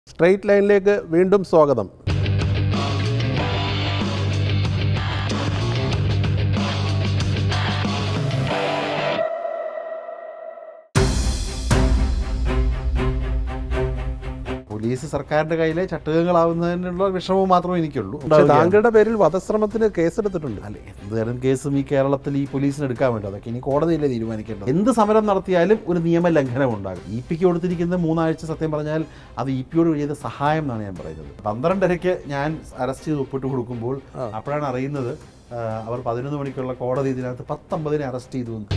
Straight ലൈനിലേക്ക് വീണ്ടും സ്വാഗതം പോലീസ് സർക്കാരിന്റെ കയ്യിലെ ചട്ടുകങ്ങളാവുന്നതിനുള്ള വിഷമവും മാത്രമേ എനിക്കുള്ളൂ പക്ഷേ താങ്കളുടെ പേരിൽ വധശ്രമത്തിന് കേസെടുത്തിട്ടുണ്ട് അല്ല എന്ത് തരം കേസും ഈ കേരളത്തിൽ ഈ പോലീസിന് എടുക്കാൻ വേണ്ടി അതൊക്കെ ഇനി കോടതിയിലെ തീരുമാനിക്കേണ്ടത് എന്ത് സമരം നടത്തിയാലും ഒരു നിയമലംഘനം ഉണ്ടാകും ഇ പിക്ക് കൊടുത്തിരിക്കുന്ന മൂന്നാഴ്ച സത്യം പറഞ്ഞാൽ അത് ഇ പിയോട് ചെയ്ത സഹായം എന്നാണ് ഞാൻ പറയുന്നത് പന്ത്രണ്ടരയ്ക്ക് ഞാൻ അറസ്റ്റ് ചെയ്ത് ഒപ്പിട്ട് കൊടുക്കുമ്പോൾ അപ്പോഴാണ് അറിയുന്നത് ആ, അവർ പതിനൊന്ന് മണിക്കുള്ള കോടതി ഇതിനകത്ത് പത്തൊമ്പതിനെ അറസ്റ്റ് ചെയ്തു എന്ന്.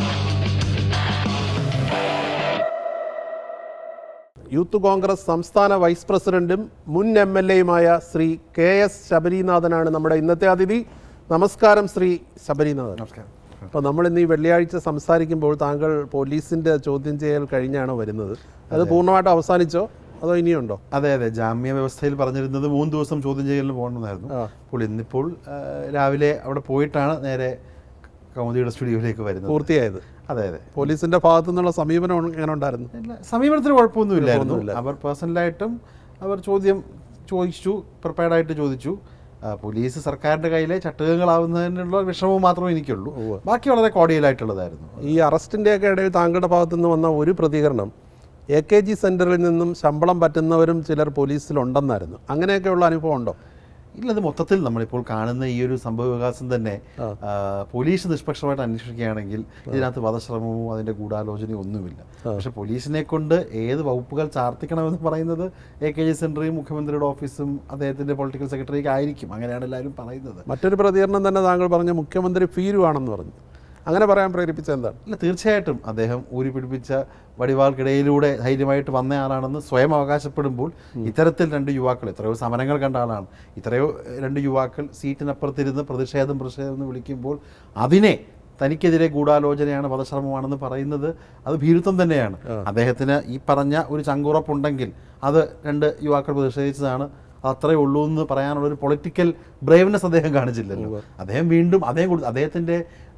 യൂത്ത് കോൺഗ്രസ് സംസ്ഥാന വൈസ് പ്രസിഡന്റും മുൻ എം എൽ എയുമായ ശ്രീ കെ എസ് ശബരിനാഥനാണ് നമ്മുടെ ഇന്നത്തെ അതിഥി നമസ്കാരം ശ്രീ ശബരിനാഥൻ നമസ്കാരം അപ്പോൾ നമ്മൾ ഇന്ന് ഈ വെള്ളിയാഴ്ച സംസാരിക്കുമ്പോൾ താങ്കൾ പോലീസിന്റെ ചോദ്യം ചെയ്യൽ കഴിഞ്ഞാണ് വരുന്നത് അത് പൂർണ്ണമായിട്ട് അവസാനിച്ചോ അതോ ഇനിയുണ്ടോ അതെ അതെ ജാമ്യ വ്യവസ്ഥയിൽ പറഞ്ഞിരുന്നത് മൂന്ന് ദിവസം ചോദ്യം ചെയ്യലിന് പോകണമെന്നായിരുന്നു ആ. അപ്പോൾ ഇന്നിപ്പോൾ ആ, രാവിലെ അവിടെ പോയിട്ടാണ് നേരെ കൗമുദിയുടെ സ്റ്റുഡിയോയിലേക്ക് വരുന്നത് പൂർത്തിയായത് അതെ അതെ പോലീസിന്റെ ഭാഗത്തു നിന്നുള്ള സമീപനം എങ്ങനെ ഉണ്ടായിരുന്നു ഇല്ല, സമീപനത്തിന് കുഴപ്പമൊന്നുമില്ലായിരുന്നു കുഴപ്പമൊന്നുമില്ല. അവർ പേഴ്സണലായിട്ടും അവർ ചോദ്യം ചോദിച്ചു പ്രിപ്പയർഡായിട്ട് ചോദിച്ചു ആ, പോലീസ് സർക്കാരിന്റെ കയ്യിലെ ചട്ടുകങ്ങളാവുന്നതിനുള്ള വിഷമവും മാത്രമേ എനിക്കുള്ളൂ ഉവ്വ്. ബാക്കി വളരെ കോടിയലായിട്ടുള്ളതായിരുന്നു ഈ അറസ്റ്റിൻ്റെയൊക്കെ ഇടയിൽ താങ്കളുടെ ഭാഗത്തു നിന്ന് വന്ന ഒരു പ്രതികരണം എ കെ ജി സെൻറ്ററിൽ നിന്നും ശമ്പളം പറ്റുന്നവരും ചിലർ പോലീസിലുണ്ടെന്നായിരുന്നു അങ്ങനെയൊക്കെയുള്ള അനുഭവം ഉണ്ടോ ഇല്ല അത് മൊത്തത്തിൽ നമ്മളിപ്പോൾ കാണുന്ന ഈ ഒരു സംഭവ വികാസം തന്നെ ആ. ആ, പോലീസ് നിഷ്പക്ഷമായിട്ട് അന്വേഷിക്കുകയാണെങ്കിൽ ഇതിനകത്ത് വധശ്രമമോ അതിന്റെ ഗൂഢാലോചനയോ ഒന്നുമില്ല പക്ഷെ പോലീസിനെ കൊണ്ട് ഏത് വകുപ്പുകൾ ചാർത്തിക്കണമെന്ന് പറയുന്നത് എ കെ ജി സെൻറ്ററിയും മുഖ്യമന്ത്രിയുടെ ഓഫീസും അദ്ദേഹത്തിന്റെ പൊളിറ്റിക്കൽ സെക്രട്ടറിയൊക്കെ ആയിരിക്കും അങ്ങനെയാണ് എല്ലാവരും പറയുന്നത് മറ്റൊരു പ്രതികരണം തന്നെ താങ്കൾ പറഞ്ഞ മുഖ്യമന്ത്രി ഭീരുവാണെന്ന് പറഞ്ഞു അങ്ങനെ പറയാൻ പ്രേരിപ്പിച്ച എന്താണ് ഇല്ല തീർച്ചയായിട്ടും അദ്ദേഹം ഊരി പിടിപ്പിച്ച വടിവാൾക്കിടയിലൂടെ ധൈര്യമായിട്ട് വന്ന ആളാണെന്ന് സ്വയം അവകാശപ്പെടുമ്പോൾ ഇത്തരത്തിൽ രണ്ട് യുവാക്കൾ എത്രയോ സമരങ്ങൾ കണ്ട ആളാണ് ഇത്രയോ എഹ്, രണ്ട് യുവാക്കൾ സീറ്റിനപ്പുറത്തിരുന്ന് പ്രതിഷേധം പ്രതിഷേധം എന്ന് വിളിക്കുമ്പോൾ അതിനെ തനിക്കെതിരെ ഗൂഢാലോചനയാണ് വധശ്രമമാണെന്ന് പറയുന്നത് അത് ഭീരുത്വം തന്നെയാണ് അദ്ദേഹത്തിന് ഈ പറഞ്ഞ ഒരു ചങ്കുറപ്പുണ്ടെങ്കിൽ അത് രണ്ട് യുവാക്കൾ പ്രതിഷേധിച്ചതാണ് അത് അത്രയേ ഉള്ളൂ എന്ന് പറയാനുള്ള ഒരു പൊളിറ്റിക്കൽ ബ്രേവ്നെസ് അദ്ദേഹം കാണിച്ചില്ലല്ലോ അദ്ദേഹം വീണ്ടും അദ്ദേഹം കൊടു- അദ്ദേഹത്തിന്റെ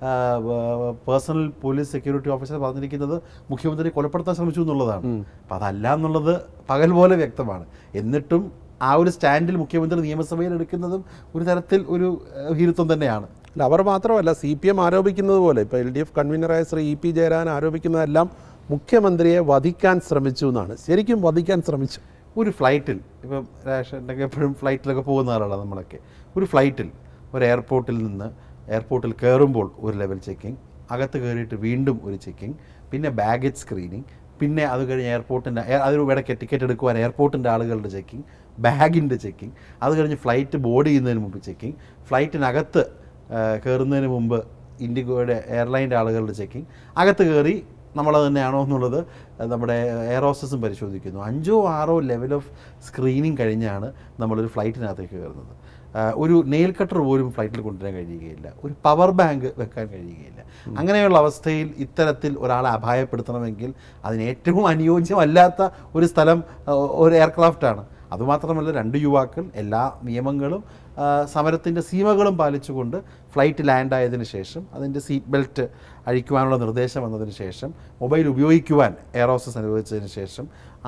പേഴ്സണൽ പോലീസ് സെക്യൂരിറ്റി ഓഫീസർ പറഞ്ഞിരിക്കുന്നത് മുഖ്യമന്ത്രി കൊലപ്പെടുത്താൻ ശ്രമിച്ചു എന്നുള്ളതാണ് അപ്പം അതല്ല എന്നുള്ളത് പകൽ പോലെ വ്യക്തമാണ് എന്നിട്ടും ആ ഒരു സ്റ്റാൻഡിൽ മുഖ്യമന്ത്രി നിയമസഭയിൽ എടുക്കുന്നതും ഒരു തരത്തിൽ ഒരു ആ, ഭീരുത്വം തന്നെയാണ് അല്ല അവർ മാത്രമല്ല സി പി എം ആരോപിക്കുന്നത് പോലെ ഇപ്പോൾ എൽ ഡി എഫ് കൺവീനറായ ശ്രീ ഇ പി ജയരാജൻ ആരോപിക്കുന്നതെല്ലാം മുഖ്യമന്ത്രിയെ വധിക്കാൻ ശ്രമിച്ചു എന്നാണ് ശരിക്കും വധിക്കാൻ ശ്രമിച്ചു ഒരു ഫ്ലൈറ്റിൽ ഇപ്പം രാഷേട്ടൊക്കെ എപ്പോഴും ഫ്ലൈറ്റിലൊക്കെ പോകുന്ന ആളാണ് നമ്മളൊക്കെ ഒരു ഫ്ലൈറ്റിൽ ഒരു എയർപോർട്ടിൽ നിന്ന് എയർപോർട്ടിൽ കയറുമ്പോൾ ഒരു ലെവൽ ചെക്കിംഗ് അകത്ത് കയറിയിട്ട് വീണ്ടും ഒരു ചെക്കിംഗ് പിന്നെ ബാഗേജ് സ്ക്രീനിങ് പിന്നെ അത് കഴിഞ്ഞ് എയർപോർട്ടിൻ്റെ അതിന് ഇടയ്ക്ക് ടിക്കറ്റ് എടുക്കുവാൻ എയർപോർട്ടിൻ്റെ ആളുകളുടെ ചെക്കിംഗ് ബാഗിൻ്റെ ചെക്കിംഗ് അത് കഴിഞ്ഞ് ഫ്ലൈറ്റ് ബോർഡ് ചെയ്യുന്നതിന് മുമ്പ് ചെക്കിംഗ് ഫ്ലൈറ്റിനകത്ത് ആ, കയറുന്നതിന് മുമ്പ് ഇൻഡിഗോയുടെ എയർലൈൻ്റെ ആളുകളുടെ ചെക്കിംഗ് അകത്ത് കയറി നമ്മളത് തന്നെയാണോ എന്നുള്ളത് നമ്മുടെ എയർ ഹോസ്റ്റസും പരിശോധിക്കുന്നു അഞ്ചോ ആറോ ലെവൽ ഓഫ് സ്ക്രീനിങ് കഴിഞ്ഞാണ് നമ്മളൊരു ഫ്ലൈറ്റിനകത്തേക്ക് കയറുന്നത് ആ, ഒരു നെയിൽ കട്ടർ പോലും ഫ്ലൈറ്റിൽ കൊണ്ടുവരാൻ കഴിയുകയില്ല ഒരു പവർ ബാങ്ക് വെക്കാൻ കഴിയുകയില്ല അങ്ങനെയുള്ള അവസ്ഥയിൽ ഇത്തരത്തിൽ ഒരാളെ അപായപ്പെടുത്തണമെങ്കിൽ അതിന് ഏറ്റവും അനുയോജ്യമല്ലാത്ത ഒരു സ്ഥലം ആ, ഒരു എയർക്രാഫ്റ്റാണ് അതുമാത്രമല്ല രണ്ട് യുവാക്കൾ എല്ലാ നിയമങ്ങളും ആ, സമരത്തിൻ്റെ സീമകളും പാലിച്ചുകൊണ്ട് ഫ്ലൈറ്റ് ലാൻഡ് ആയതിനു ശേഷം അതിൻ്റെ സീറ്റ് ബെൽറ്റ് അഴിക്കുവാനുള്ള നിർദ്ദേശം വന്നതിന് ശേഷം മൊബൈൽ ഉപയോഗിക്കുവാൻ എയർ ഹോസ്റ്റസ് അനുവദിച്ചതിന് ശേഷം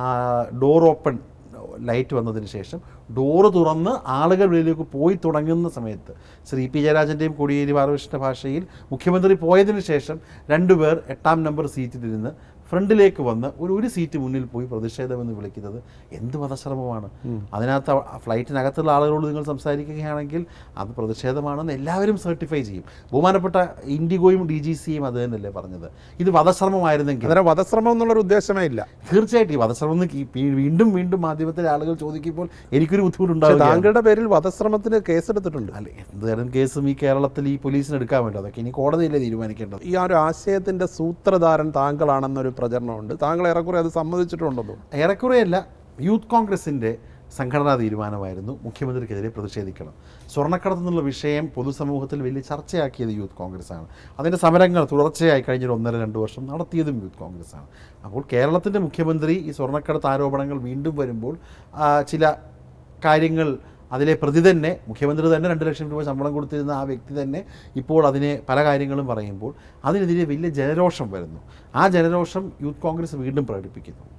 ഡോർ ഓപ്പൺ ലൈറ്റ് വന്നതിന് ശേഷം ഡോറ് തുറന്ന് ആളുകൾ വെളിയിലേക്ക് പോയി തുടങ്ങുന്ന സമയത്ത് ശ്രീ പി ജയരാജൻ്റെയും കോടിയേരി ബാലകൃഷ്ണ ഭാഷയിൽ മുഖ്യമന്ത്രി പോയതിനു ശേഷം രണ്ടുപേർ എട്ടാം നമ്പർ സീറ്റിലിരുന്ന് ഫ്രണ്ടിലേക്ക് വന്ന് ഒരു ഒരു സീറ്റ് മുന്നിൽ പോയി പ്രതിഷേധമെന്ന് വിളിക്കുന്നത് എന്ത് വധശ്രമമാണ് അതിനകത്ത് അവ- ഫ്ലൈറ്റിനകത്തുള്ള ആളുകളോട് നിങ്ങൾ സംസാരിക്കുകയാണെങ്കിൽ അത് പ്രതിഷേധമാണെന്ന് എല്ലാവരും സർട്ടിഫൈ ചെയ്യും ബഹുമാനപ്പെട്ട ഇൻഡിഗോയും ഡി ജി സിയും അത് തന്നെയല്ലേ പറഞ്ഞത് ഇത് വധശ്രമമായിരുന്നെങ്കിൽ അന്നേരം വധശ്രമം എന്നുള്ളൊരു ഉദ്ദേശമേ ഇല്ല തീർച്ചയായിട്ടും ഈ വധശ്രമം എന്ന് ഈ പീ- വീണ്ടും വീണ്ടും മാധ്യമത്തിലെ ആളുകൾ ചോദിക്കുമ്പോൾ എനിക്കൊരു പക്ഷേ ബുദ്ധിമുട്ടുണ്ടാകും താങ്കളുടെ പേരിൽ വധശ്രമത്തിന് കേസെടുത്തിട്ടുണ്ട് അല്ല എന്ത് തരം കേസും ഈ കേരളത്തിൽ ഈ പോലീസിന് എടുക്കാൻ വേണ്ടി അതൊക്കെ ഇനി കോടതിയിലെ തീരുമാനിക്കേണ്ടത് ഈ ആ ഒരു ആശയത്തിന്റെ സൂത്രധാരൻ താങ്കളാണെന്നൊരു പ്രചരണമുണ്ട് താങ്കൾ ഏറെക്കുറെ അത് സമ്മതിച്ചിട്ടുണ്ടെന്നോ ഏറെക്കുറെയല്ല യൂത്ത് കോൺഗ്രസിൻ്റെ സംഘടനാ തീരുമാനമായിരുന്നു മുഖ്യമന്ത്രിക്കെതിരെ പ്രതിഷേധിക്കണം സ്വർണ്ണക്കടത്ത് എന്നുള്ള വിഷയം പൊതുസമൂഹത്തിൽ വലിയ ചർച്ചയാക്കിയത് യൂത്ത് കോൺഗ്രസ് ആണ് അതിൻ്റെ സമരങ്ങൾ തുടർച്ചയായി കഴിഞ്ഞൊരു ഒന്നര രണ്ട് വർഷം നടത്തിയതും യൂത്ത് കോൺഗ്രസ് ആണ് അപ്പോൾ കേരളത്തിൻ്റെ മുഖ്യമന്ത്രി ഈ സ്വർണ്ണക്കടത്ത് ആരോപണങ്ങൾ വീണ്ടും വരുമ്പോൾ ആ, ചില കാര്യങ്ങൾ അതിലെ പ്രതി തന്നെ മുഖ്യമന്ത്രി തന്നെ രണ്ട് ലക്ഷം രൂപ ശമ്പളം കൊടുത്തിരുന്ന ആ വ്യക്തി തന്നെ ഇപ്പോൾ അതിനെ പല കാര്യങ്ങളും പറയുമ്പോൾ അതിനെതിരെ വലിയ ജനരോഷം വരുന്നു ആ ജനരോഷം യൂത്ത് കോൺഗ്രസ് വീണ്ടും പ്രകടിപ്പിക്കുന്നു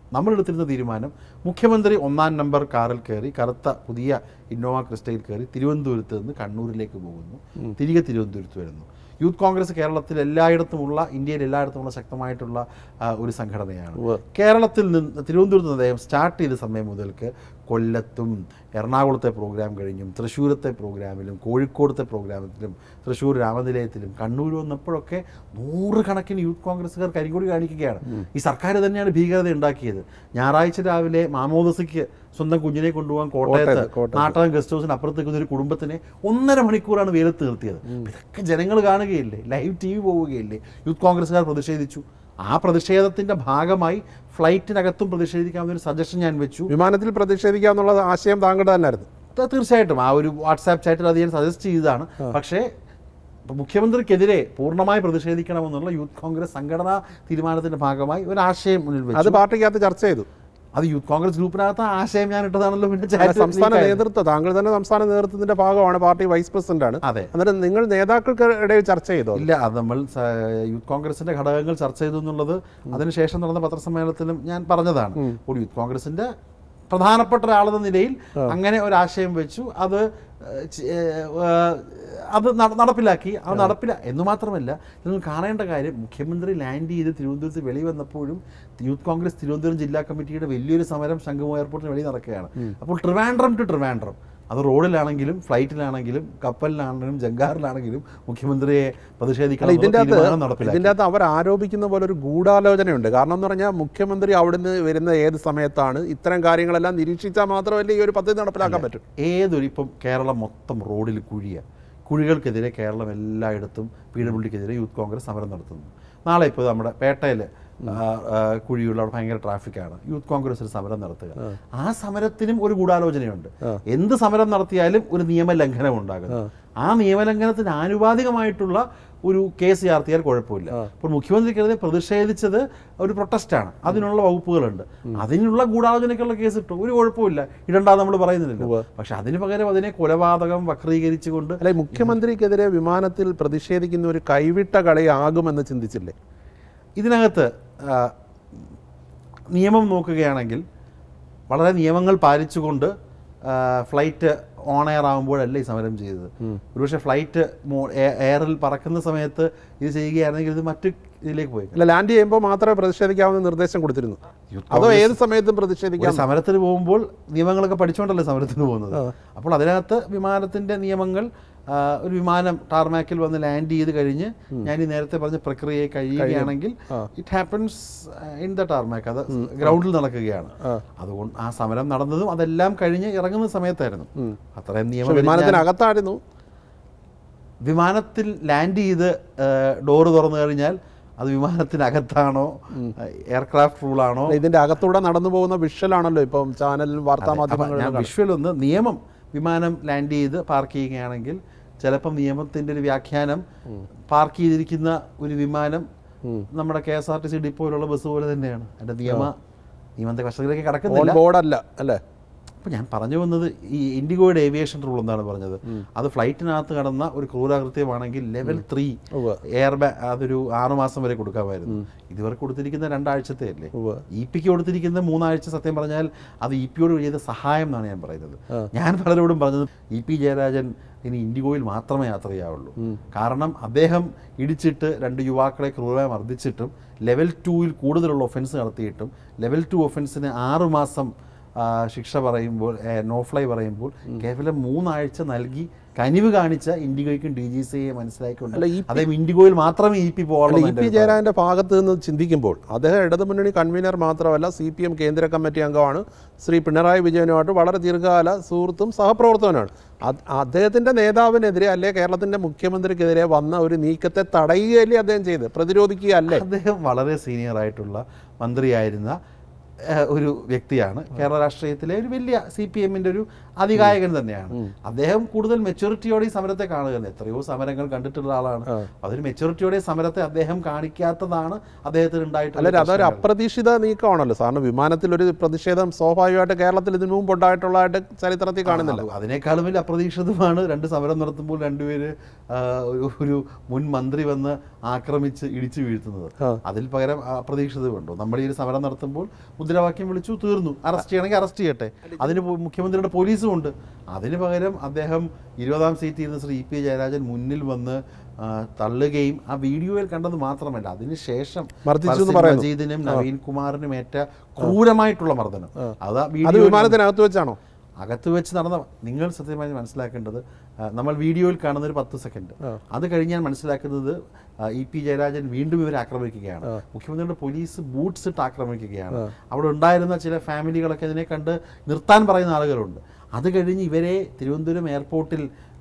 നമ്മളെടുത്തിരുന്ന തീരുമാനം മുഖ്യമന്ത്രി ഒന്നാം നമ്പർ കാറിൽ കയറി കറുത്ത പുതിയ ഇന്നോവ ക്രിസ്റ്റയിൽ കയറി തിരുവനന്തപുരത്ത് നിന്ന് കണ്ണൂരിലേക്ക് പോകുന്നു തിരികെ തിരുവനന്തപുരത്ത് വരുന്നു യൂത്ത് കോൺഗ്രസ് കേരളത്തിൽ എല്ലായിടത്തുമുള്ള ഇന്ത്യയിൽ എല്ലായിടത്തുമുള്ള ശക്തമായിട്ടുള്ള ആ, ഒരു സംഘടനയാണ് ഉവ്വ്. കേരളത്തിൽ നിന്ന് തിരുവനന്തപുരത്ത് നിന്ന് അദ്ദേഹം സ്റ്റാർട്ട് ചെയ്ത സമയം മുതൽക്ക് കൊല്ലത്തും എറണാകുളത്തെ പ്രോഗ്രാം കഴിഞ്ഞും തൃശ്ശൂരത്തെ പ്രോഗ്രാമിലും കോഴിക്കോടത്തെ പ്രോഗ്രാമത്തിലും തൃശ്ശൂർ രാമനിലയത്തിലും കണ്ണൂർ വന്നപ്പോഴൊക്കെ നൂറുകണക്കിന് യൂത്ത് കോൺഗ്രസ്സുകാർ കരിങ്കൊടി കാണിക്കുകയാണ് ഈ സർക്കാർ തന്നെയാണ് ഭീകരത ഉണ്ടാക്കിയത് ഞായറാഴ്ച രാവിലെ മാമോദസയ്ക്ക് സ്വന്തം കുഞ്ഞിനെ കൊണ്ടുപോകാൻ കോട്ടയത്ത് കോട്ടയത്ത്, കോട്ടയത്ത്. നാട്ടകം ഗസ്റ്റ് ഹൗസിന് അപ്പുറത്തേക്ക് ഒരു കുടുംബത്തിനെ ഒന്നര മണിക്കൂറാണ് വെയിലത്ത് നിർത്തിയത് ഇതൊക്കെ ജനങ്ങൾ കാണുകയില്ലേ ലൈവ് ടി വി പോവുകയില്ലേ യൂത്ത് കോൺഗ്രസ്സുകാർ പ്രതിഷേധിച്ചു ആ പ്രതിഷേധത്തിന്റെ ഭാഗമായി ഫ്ലൈറ്റിനകത്തും പ്രതിഷേധിക്കാവുന്ന ഒരു സജഷൻ ഞാൻ വെച്ചു വിമാനത്തിൽ പ്രതിഷേധിക്കാന്നുള്ള ആശയം താങ്കളുടെ തന്നെയായിരുന്നു ത- തീർച്ചയായിട്ടും ആ ഒരു വാട്സാപ്പ് ചാറ്റിൽ അത് ഞാൻ സജസ്റ്റ് ചെയ്തതാണ് പക്ഷേ ഇപ്പൊ മുഖ്യമന്ത്രിക്കെതിരെ പൂർണ്ണമായി പ്രതിഷേധിക്കണമെന്നുള്ള യൂത്ത് കോൺഗ്രസ് സംഘടനാ തീരുമാനത്തിന്റെ ഭാഗമായി ഒരു ആശയം മുന്നിൽ അത് വെച്ചു പാർട്ടിക്കകത്ത് ചർച്ച ചെയ്തു അത് യൂത്ത് കോൺഗ്രസ് ഗ്രൂപ്പിനകത്ത് ആ ആശയം ഞാൻ ഇട്ടതാണല്ലോ പിന്നെ അല്ല, ചാറ്റിൽ സംസ്ഥാന leak ആയത്. നേതൃത്വം താങ്കൾ തന്നെ സംസ്ഥാന നേതൃത്വത്തിന്റെ ഭാഗമാണ് പാർട്ടി വൈസ് പ്രസിഡന്റ് ആണ് അതെ അന്നേരം നിങ്ങൾ നേതാക്കൾക്കിടയിൽ ചർച്ച ചെയ്തോ ഇല്ല അത് നമ്മൾ സ- യൂത്ത് കോൺഗ്രസിന്റെ ഘടകങ്ങൾ ചർച്ച ചെയ്തു എന്നുള്ളത് അതിനുശേഷം നടന്ന പത്രസമ്മേളനത്തിലും ഞാൻ പറഞ്ഞതാണ് ഒരു യൂത്ത് കോൺഗ്രസിന്റെ പ്രധാനപ്പെട്ട ഒരാളെന്ന നിലയിൽ അങ്ങനെ ഒരു ആശയം വെച്ചു അത് ഏഹ്, ചെ- ഏഹ്, അത് നട- നടപ്പിലാക്കി അത് നടപ്പില എന്ന് മാത്രമല്ല നിങ്ങൾ കാണേണ്ട കാര്യം മുഖ്യമന്ത്രി ലാൻഡ് ചെയ്ത് തിരുവനന്തപുരത്ത് വെളി വന്നപ്പോഴും യൂത്ത് കോൺഗ്രസ് തിരുവനന്തപുരം ജില്ലാ കമ്മിറ്റിയുടെ വലിയൊരു സമരം ശംഖുമോ എയർപോർട്ടിന് വെളി നടക്കുകയാണ് അപ്പോൾ ട്രിവാൻഡ്രം ടു ട്രിവാൻഡ്രം അത് റോഡിലാണെങ്കിലും ഫ്ലൈറ്റിലാണെങ്കിലും കപ്പലിലാണെങ്കിലും ജങ്കാറിലാണെങ്കിലും മുഖ്യമന്ത്രിയെ അല്ല പ്രതിഷേധിക്കണം ഇതിന്റെ എന്നുള്ള തീരുമാനം അകത്ത് നടപ്പിലാക്കി ഇതിന്റെ അകത്ത് അവർ ആരോപിക്കുന്ന പോലെ ഒരു ഗൂഢാലോചനയുണ്ട് കാരണം എന്ന് പറഞ്ഞാൽ മുഖ്യമന്ത്രി അവിടുന്ന് വരുന്ന ഏത് സമയത്താണ് ഇത്തരം കാര്യങ്ങളെല്ലാം നിരീക്ഷിച്ചാൽ മാത്രമല്ലേ ഈ ഒരു പദ്ധതി നടപ്പിലാക്കാൻ പറ്റും ഏതൊരു ഇപ്പം കേരളം മൊത്തം റോഡിൽ കുഴിയ കുഴികൾക്കെതിരെ കേരളം എല്ലായിടത്തും പി ഡബ്ല്യു ഡിക്കെതിരെ യൂത്ത് കോൺഗ്രസ് സമരം നടത്തുന്നു നാളെ ഇപ്പോൾ നമ്മുടെ പേട്ടയിൽ കുഴിയുള്ള അവിടെ ഭയങ്കര ട്രാഫിക്കാണ് യൂത്ത് കോൺഗ്രസ് ഒരു സമരം നടത്തുക ആ സമരത്തിനും ഒരു ഗൂഢാലോചനയുണ്ട് എന്ത് സമരം നടത്തിയാലും ഒരു നിയമലംഘനം ഉണ്ടാകുന്നു ആ നിയമലംഘനത്തിന് ആനുപാതികമായിട്ടുള്ള ഒരു കേസ് ചാർത്തിയാൽ കുഴപ്പമില്ല അപ്പോൾ മുഖ്യമന്ത്രിക്കെതിരെ പ്രതിഷേധിച്ചത് ഒരു പ്രൊട്ടസ്റ്റാണ് അതിനുള്ള വകുപ്പുകളുണ്ട് അതിനുള്ള ഗൂഢാലോചനയ്ക്കുള്ള കേസ് ഇട്ടു ഒരു കുഴപ്പമില്ല ഇടണ്ടാന്ന് നമ്മൾ പറയുന്നില്ലല്ലോ പക്ഷെ അതിന് പകരം അതിനെ കൊലപാതകം വക്രീകരിച്ചുകൊണ്ട് അല്ലെ മുഖ്യമന്ത്രിക്കെതിരെ വിമാനത്തിൽ പ്രതിഷേധിക്കുന്ന ഒരു കൈവിട്ട കളിയാകുമെന്ന് ചിന്തിച്ചില്ലേ ഇതിനകത്ത് ആ, നിയമം നോക്കുകയാണെങ്കിൽ വളരെ നിയമങ്ങൾ പാലിച്ചുകൊണ്ട് ആ, ഫ്ലൈറ്റ് ഓൺ എയർ ആകുമ്പോഴല്ല ഈ സമരം ചെയ്തത് ഒരുപക്ഷെ ഫ്ലൈറ്റ് മോ- എ- എയറിൽ പറക്കുന്ന സമയത്ത് ഇത് ചെയ്യുകയാണെങ്കിൽ ഇത് മറ്റു ഇതിലേക്ക് പോയി അല്ല ലാൻഡ് ചെയ്യുമ്പോൾ മാത്രമേ പ്രതിഷേധിക്കാവുന്ന നിർദ്ദേശം കൊടുത്തിരുന്നു യൂത്ത് അതോ ഏത് സമയത്തും ഒരു പ്രതിഷേധിക്കാം സമരത്തിന് പോകുമ്പോൾ നിയമങ്ങളൊക്കെ പഠിച്ചുകൊണ്ടല്ലേ സമരത്തിന് പോകുന്നത് അപ്പോൾ അതിനകത്ത് വിമാനത്തിന്റെ നിയമങ്ങൾ ആ, ഒരു വിമാനം ടാർമാക്കിൽ വന്ന് ലാൻഡ് ചെയ്ത് കഴിഞ്ഞ് ഞാൻ ഈ നേരത്തെ പറഞ്ഞ പ്രക്രിയയെ കഴിയുകയാണെങ്കിൽ it happens in the tarmac അത് ഗ്രൗണ്ടിൽ നടക്കുകയാണ് അതുകൊണ്ട് ആ സമരം നടന്നതും അതെല്ലാം കഴിഞ്ഞ് ഇറങ്ങുന്ന സമയത്തായിരുന്നു അത്രയും നിയമ വിമാനത്തിനകത്തായിരുന്നു വിമാനത്തിൽ ലാൻഡ് ചെയ്ത് ഡോറ് തുറന്നു കഴിഞ്ഞാൽ അത് വിമാനത്തിനകത്താണോ എയർക്രാഫ്റ്റ് റൂളാണോ ഇതിന്റെ അകത്തൂടെ നടന്നു പോകുന്ന വിഷ്വലാണല്ലോ ഇപ്പം ചാനലിലും വാർത്താ അപ്പൊ ഞാൻ മാധ്യമങ്ങളിലും വിഷ്വൽ ഒന്ന് നിയമം വിമാനം ലാൻഡ് ചെയ്ത് പാർക്ക് ചെയ്യുകയാണെങ്കിൽ ചിലപ്പം നിയമത്തിന്റെ ഒരു വ്യാഖ്യാനം പാർക്ക് ചെയ്തിരിക്കുന്ന ഒരു വിമാനം നമ്മുടെ K S R T C ഡിപ്പോയിലുള്ള ബസ് പോലെ തന്നെയാണ് അതിന്റെ നിയമ നിയമത്തെ വശത്തിലേക്ക് ഓൺ കടക്കുന്നില്ല ബോർഡല്ല അല്ലേ അപ്പോൾ ഞാൻ പറഞ്ഞു വന്നത് ഈ ഇൻഡിഗോയുടെ ഏവിയേഷൻ റൂൾ എന്താണ് പറഞ്ഞത് അത് ഫ്ലൈറ്റിനകത്ത് കടന്ന ഒരു ക്രൂരാകൃത്യമാണെങ്കിൽ ലെവൽ ത്രീ ഉവ്വ്. എയർ ബാ അതൊരു ആറുമാസം വരെ കൊടുക്കാമായിരുന്നു ഇതുവരെ കൊടുത്തിരിക്കുന്ന രണ്ടാഴ്ചത്തെ അല്ലേ ഉവ്വ്. ഇ പിക്ക് കൊടുത്തിരിക്കുന്ന മൂന്നാഴ്ച സത്യം പറഞ്ഞാൽ അത് ഇ പിയോട് ചെയ്ത സഹായം എന്നാണ് ഞാൻ പറയുന്നത് ഞാൻ പലരോടും പറഞ്ഞത് ഇ പി ജയരാജൻ ഇനി ഇൻഡിഗോയിൽ മാത്രമേ യാത്ര ചെയ്യാവുള്ളൂ കാരണം അദ്ദേഹം ഇടിച്ചിട്ട് രണ്ട് യുവാക്കളെ ക്രൂരമായി മർദ്ദിച്ചിട്ടും ലെവൽ ടൂവിൽ കൂടുതലുള്ള ഒഫൻസ് നടത്തിയിട്ടും ലെവൽ ടു ഒഫൻസിന് ആറ് മാസം ആ, ശിക്ഷ പറയുമ്പോൾ നോ ഫ്ലൈ പറയുമ്പോൾ കേവലം മൂന്നാഴ്ച നൽകി കനിവ് കാണിച്ച ഇൻഡിഗോയ്ക്കും ഡി ജി സിയെ മനസ്സിലാക്കിക്കൊണ്ട് അല്ല, ഈ അദ്ദേഹം ഇൻഡിഗോയിൽ മാത്രമേ ഇ പി അല്ല, പോകാറുള്ളൂ ഇ പി ജയരാജന്റെ ഭാഗത്ത് നിന്ന് ചിന്തിക്കുമ്പോൾ അദ്ദേഹം ഇടതുമുന്നണി കൺവീനർ മാത്രമല്ല സി പി എം കേന്ദ്ര കമ്മിറ്റി അംഗമാണ് ശ്രീ പിണറായി വിജയനുമായിട്ട് വളരെ ദീർഘകാല സുഹൃത്തും സഹപ്രവർത്തകനാണ് അത് അദ്ദേഹത്തിന്റെ നേതാവിനെതിരെ അല്ലെ കേരളത്തിന്റെ മുഖ്യമന്ത്രിക്കെതിരെ വന്ന ഒരു നീക്കത്തെ തടയുകയല്ലേ അദ്ദേഹം ചെയ്ത് പ്രതിരോധിക്കുകയല്ലേ അദ്ദേഹം വളരെ സീനിയർ ആയിട്ടുള്ള മന്ത്രിയായിരുന്ന ഏഹ്, ഒരു വ്യക്തിയാണ് കേരള രാഷ്ട്രീയത്തിലെ ഒരു വലിയ സി പി എമ്മിന്റെ ഒരു അധികായകൻ തന്നെയാണ് അദ്ദേഹം കൂടുതൽ മെച്ചൂരിറ്റിയോടെ ഈ സമരത്തെ കാണുക എത്രയോ സമരങ്ങൾ കണ്ടിട്ടുള്ള ആളാണ് അതൊരു മെച്ചൂരിറ്റിയോടെ സമരത്തെ അദ്ദേഹം കാണിക്കാത്തതാണ് അദ്ദേഹത്തിന് ഉണ്ടായിട്ടുള്ള അല്ല അതൊരു അപ്രതീക്ഷിത നീക്കമാണല്ലോ സാറിന് വിമാനത്തിൽ ഒരു പ്രതിഷേധം സ്വാഭാവികമായിട്ട് കേരളത്തിൽ ഇതിനു മുമ്പ് ഉണ്ടായിട്ടുള്ളതായിട്ട് ചരിത്രത്തിൽ കാണുന്നില്ല അത് അതിനേക്കാളും വലിയ അപ്രതീക്ഷിതമാണ് രണ്ട് സമരം നടത്തുമ്പോൾ രണ്ടുപേര് ആ, ഒരു ഒരു മുൻ മന്ത്രി വന്ന് ആക്രമിച്ച് ഇടിച്ചു വീഴ്ത്തുന്നത് അതിൽ പകരം അപ്രതീക്ഷിതമുണ്ടോ നമ്മൾ ഈ ഒരു സമരം നടത്തുമ്പോൾ മുദ്രാവാക്യം വിളിച്ചു തീർന്നു അറസ്റ്റ് ചെയ്യണമെങ്കിൽ അറസ്റ്റ് ചെയ്യട്ടെ അതിന് പോ- മുഖ്യമന്ത്രിയുടെ പോലീസും ഉണ്ട് അതിന് പകരം അദ്ദേഹം ഇരുപതാം സീറ്റിൽ ഇരുന്ന് ശ്രീ പി ജയരാജൻ മുന്നിൽ വന്ന് ആ, തള്ളുകയും ആ വീഡിയോയിൽ കണ്ടത് മാത്രമല്ല അതിനുശേഷം മർദ്ദിച്ചു എന്ന് ഫർസിൻ പറയുന്നു. മജീദിനും നവീൻ കുമാറിനും ഏറ്റ ക്രൂരമായിട്ടുള്ള മർദ്ദനം അത് ആ അത് വീഡിയോ വിമാനത്തിനകത്ത് വെച്ചാണോ അകത്ത് വെച്ച് നടന്ന നിങ്ങൾ സത്യമായി മനസ്സിലാക്കേണ്ടത് ആ, നമ്മൾ വീഡിയോയിൽ കാണുന്ന ഒരു പത്ത് സെക്കൻഡ് അത് കഴിഞ്ഞ് ഞാൻ മനസ്സിലാക്കുന്നത് ആ, ഇ പി ജയരാജൻ വീണ്ടും ഇവരെ ആക്രമിക്കുകയാണ് മുഖ്യമന്ത്രിയുടെ പോലീസ് ബൂട്ട്സ് ഇട്ട് ആക്രമിക്കുകയാണ് അവിടെ ഉണ്ടായിരുന്ന ചില ഫാമിലികളൊക്കെ ഇതിനെ കണ്ട് നിർത്താൻ പറയുന്ന ആളുകളുണ്ട് അത് കഴിഞ്ഞ് ഇവരെ തിരുവനന്തപുരം എയർപോർട്ടിൽ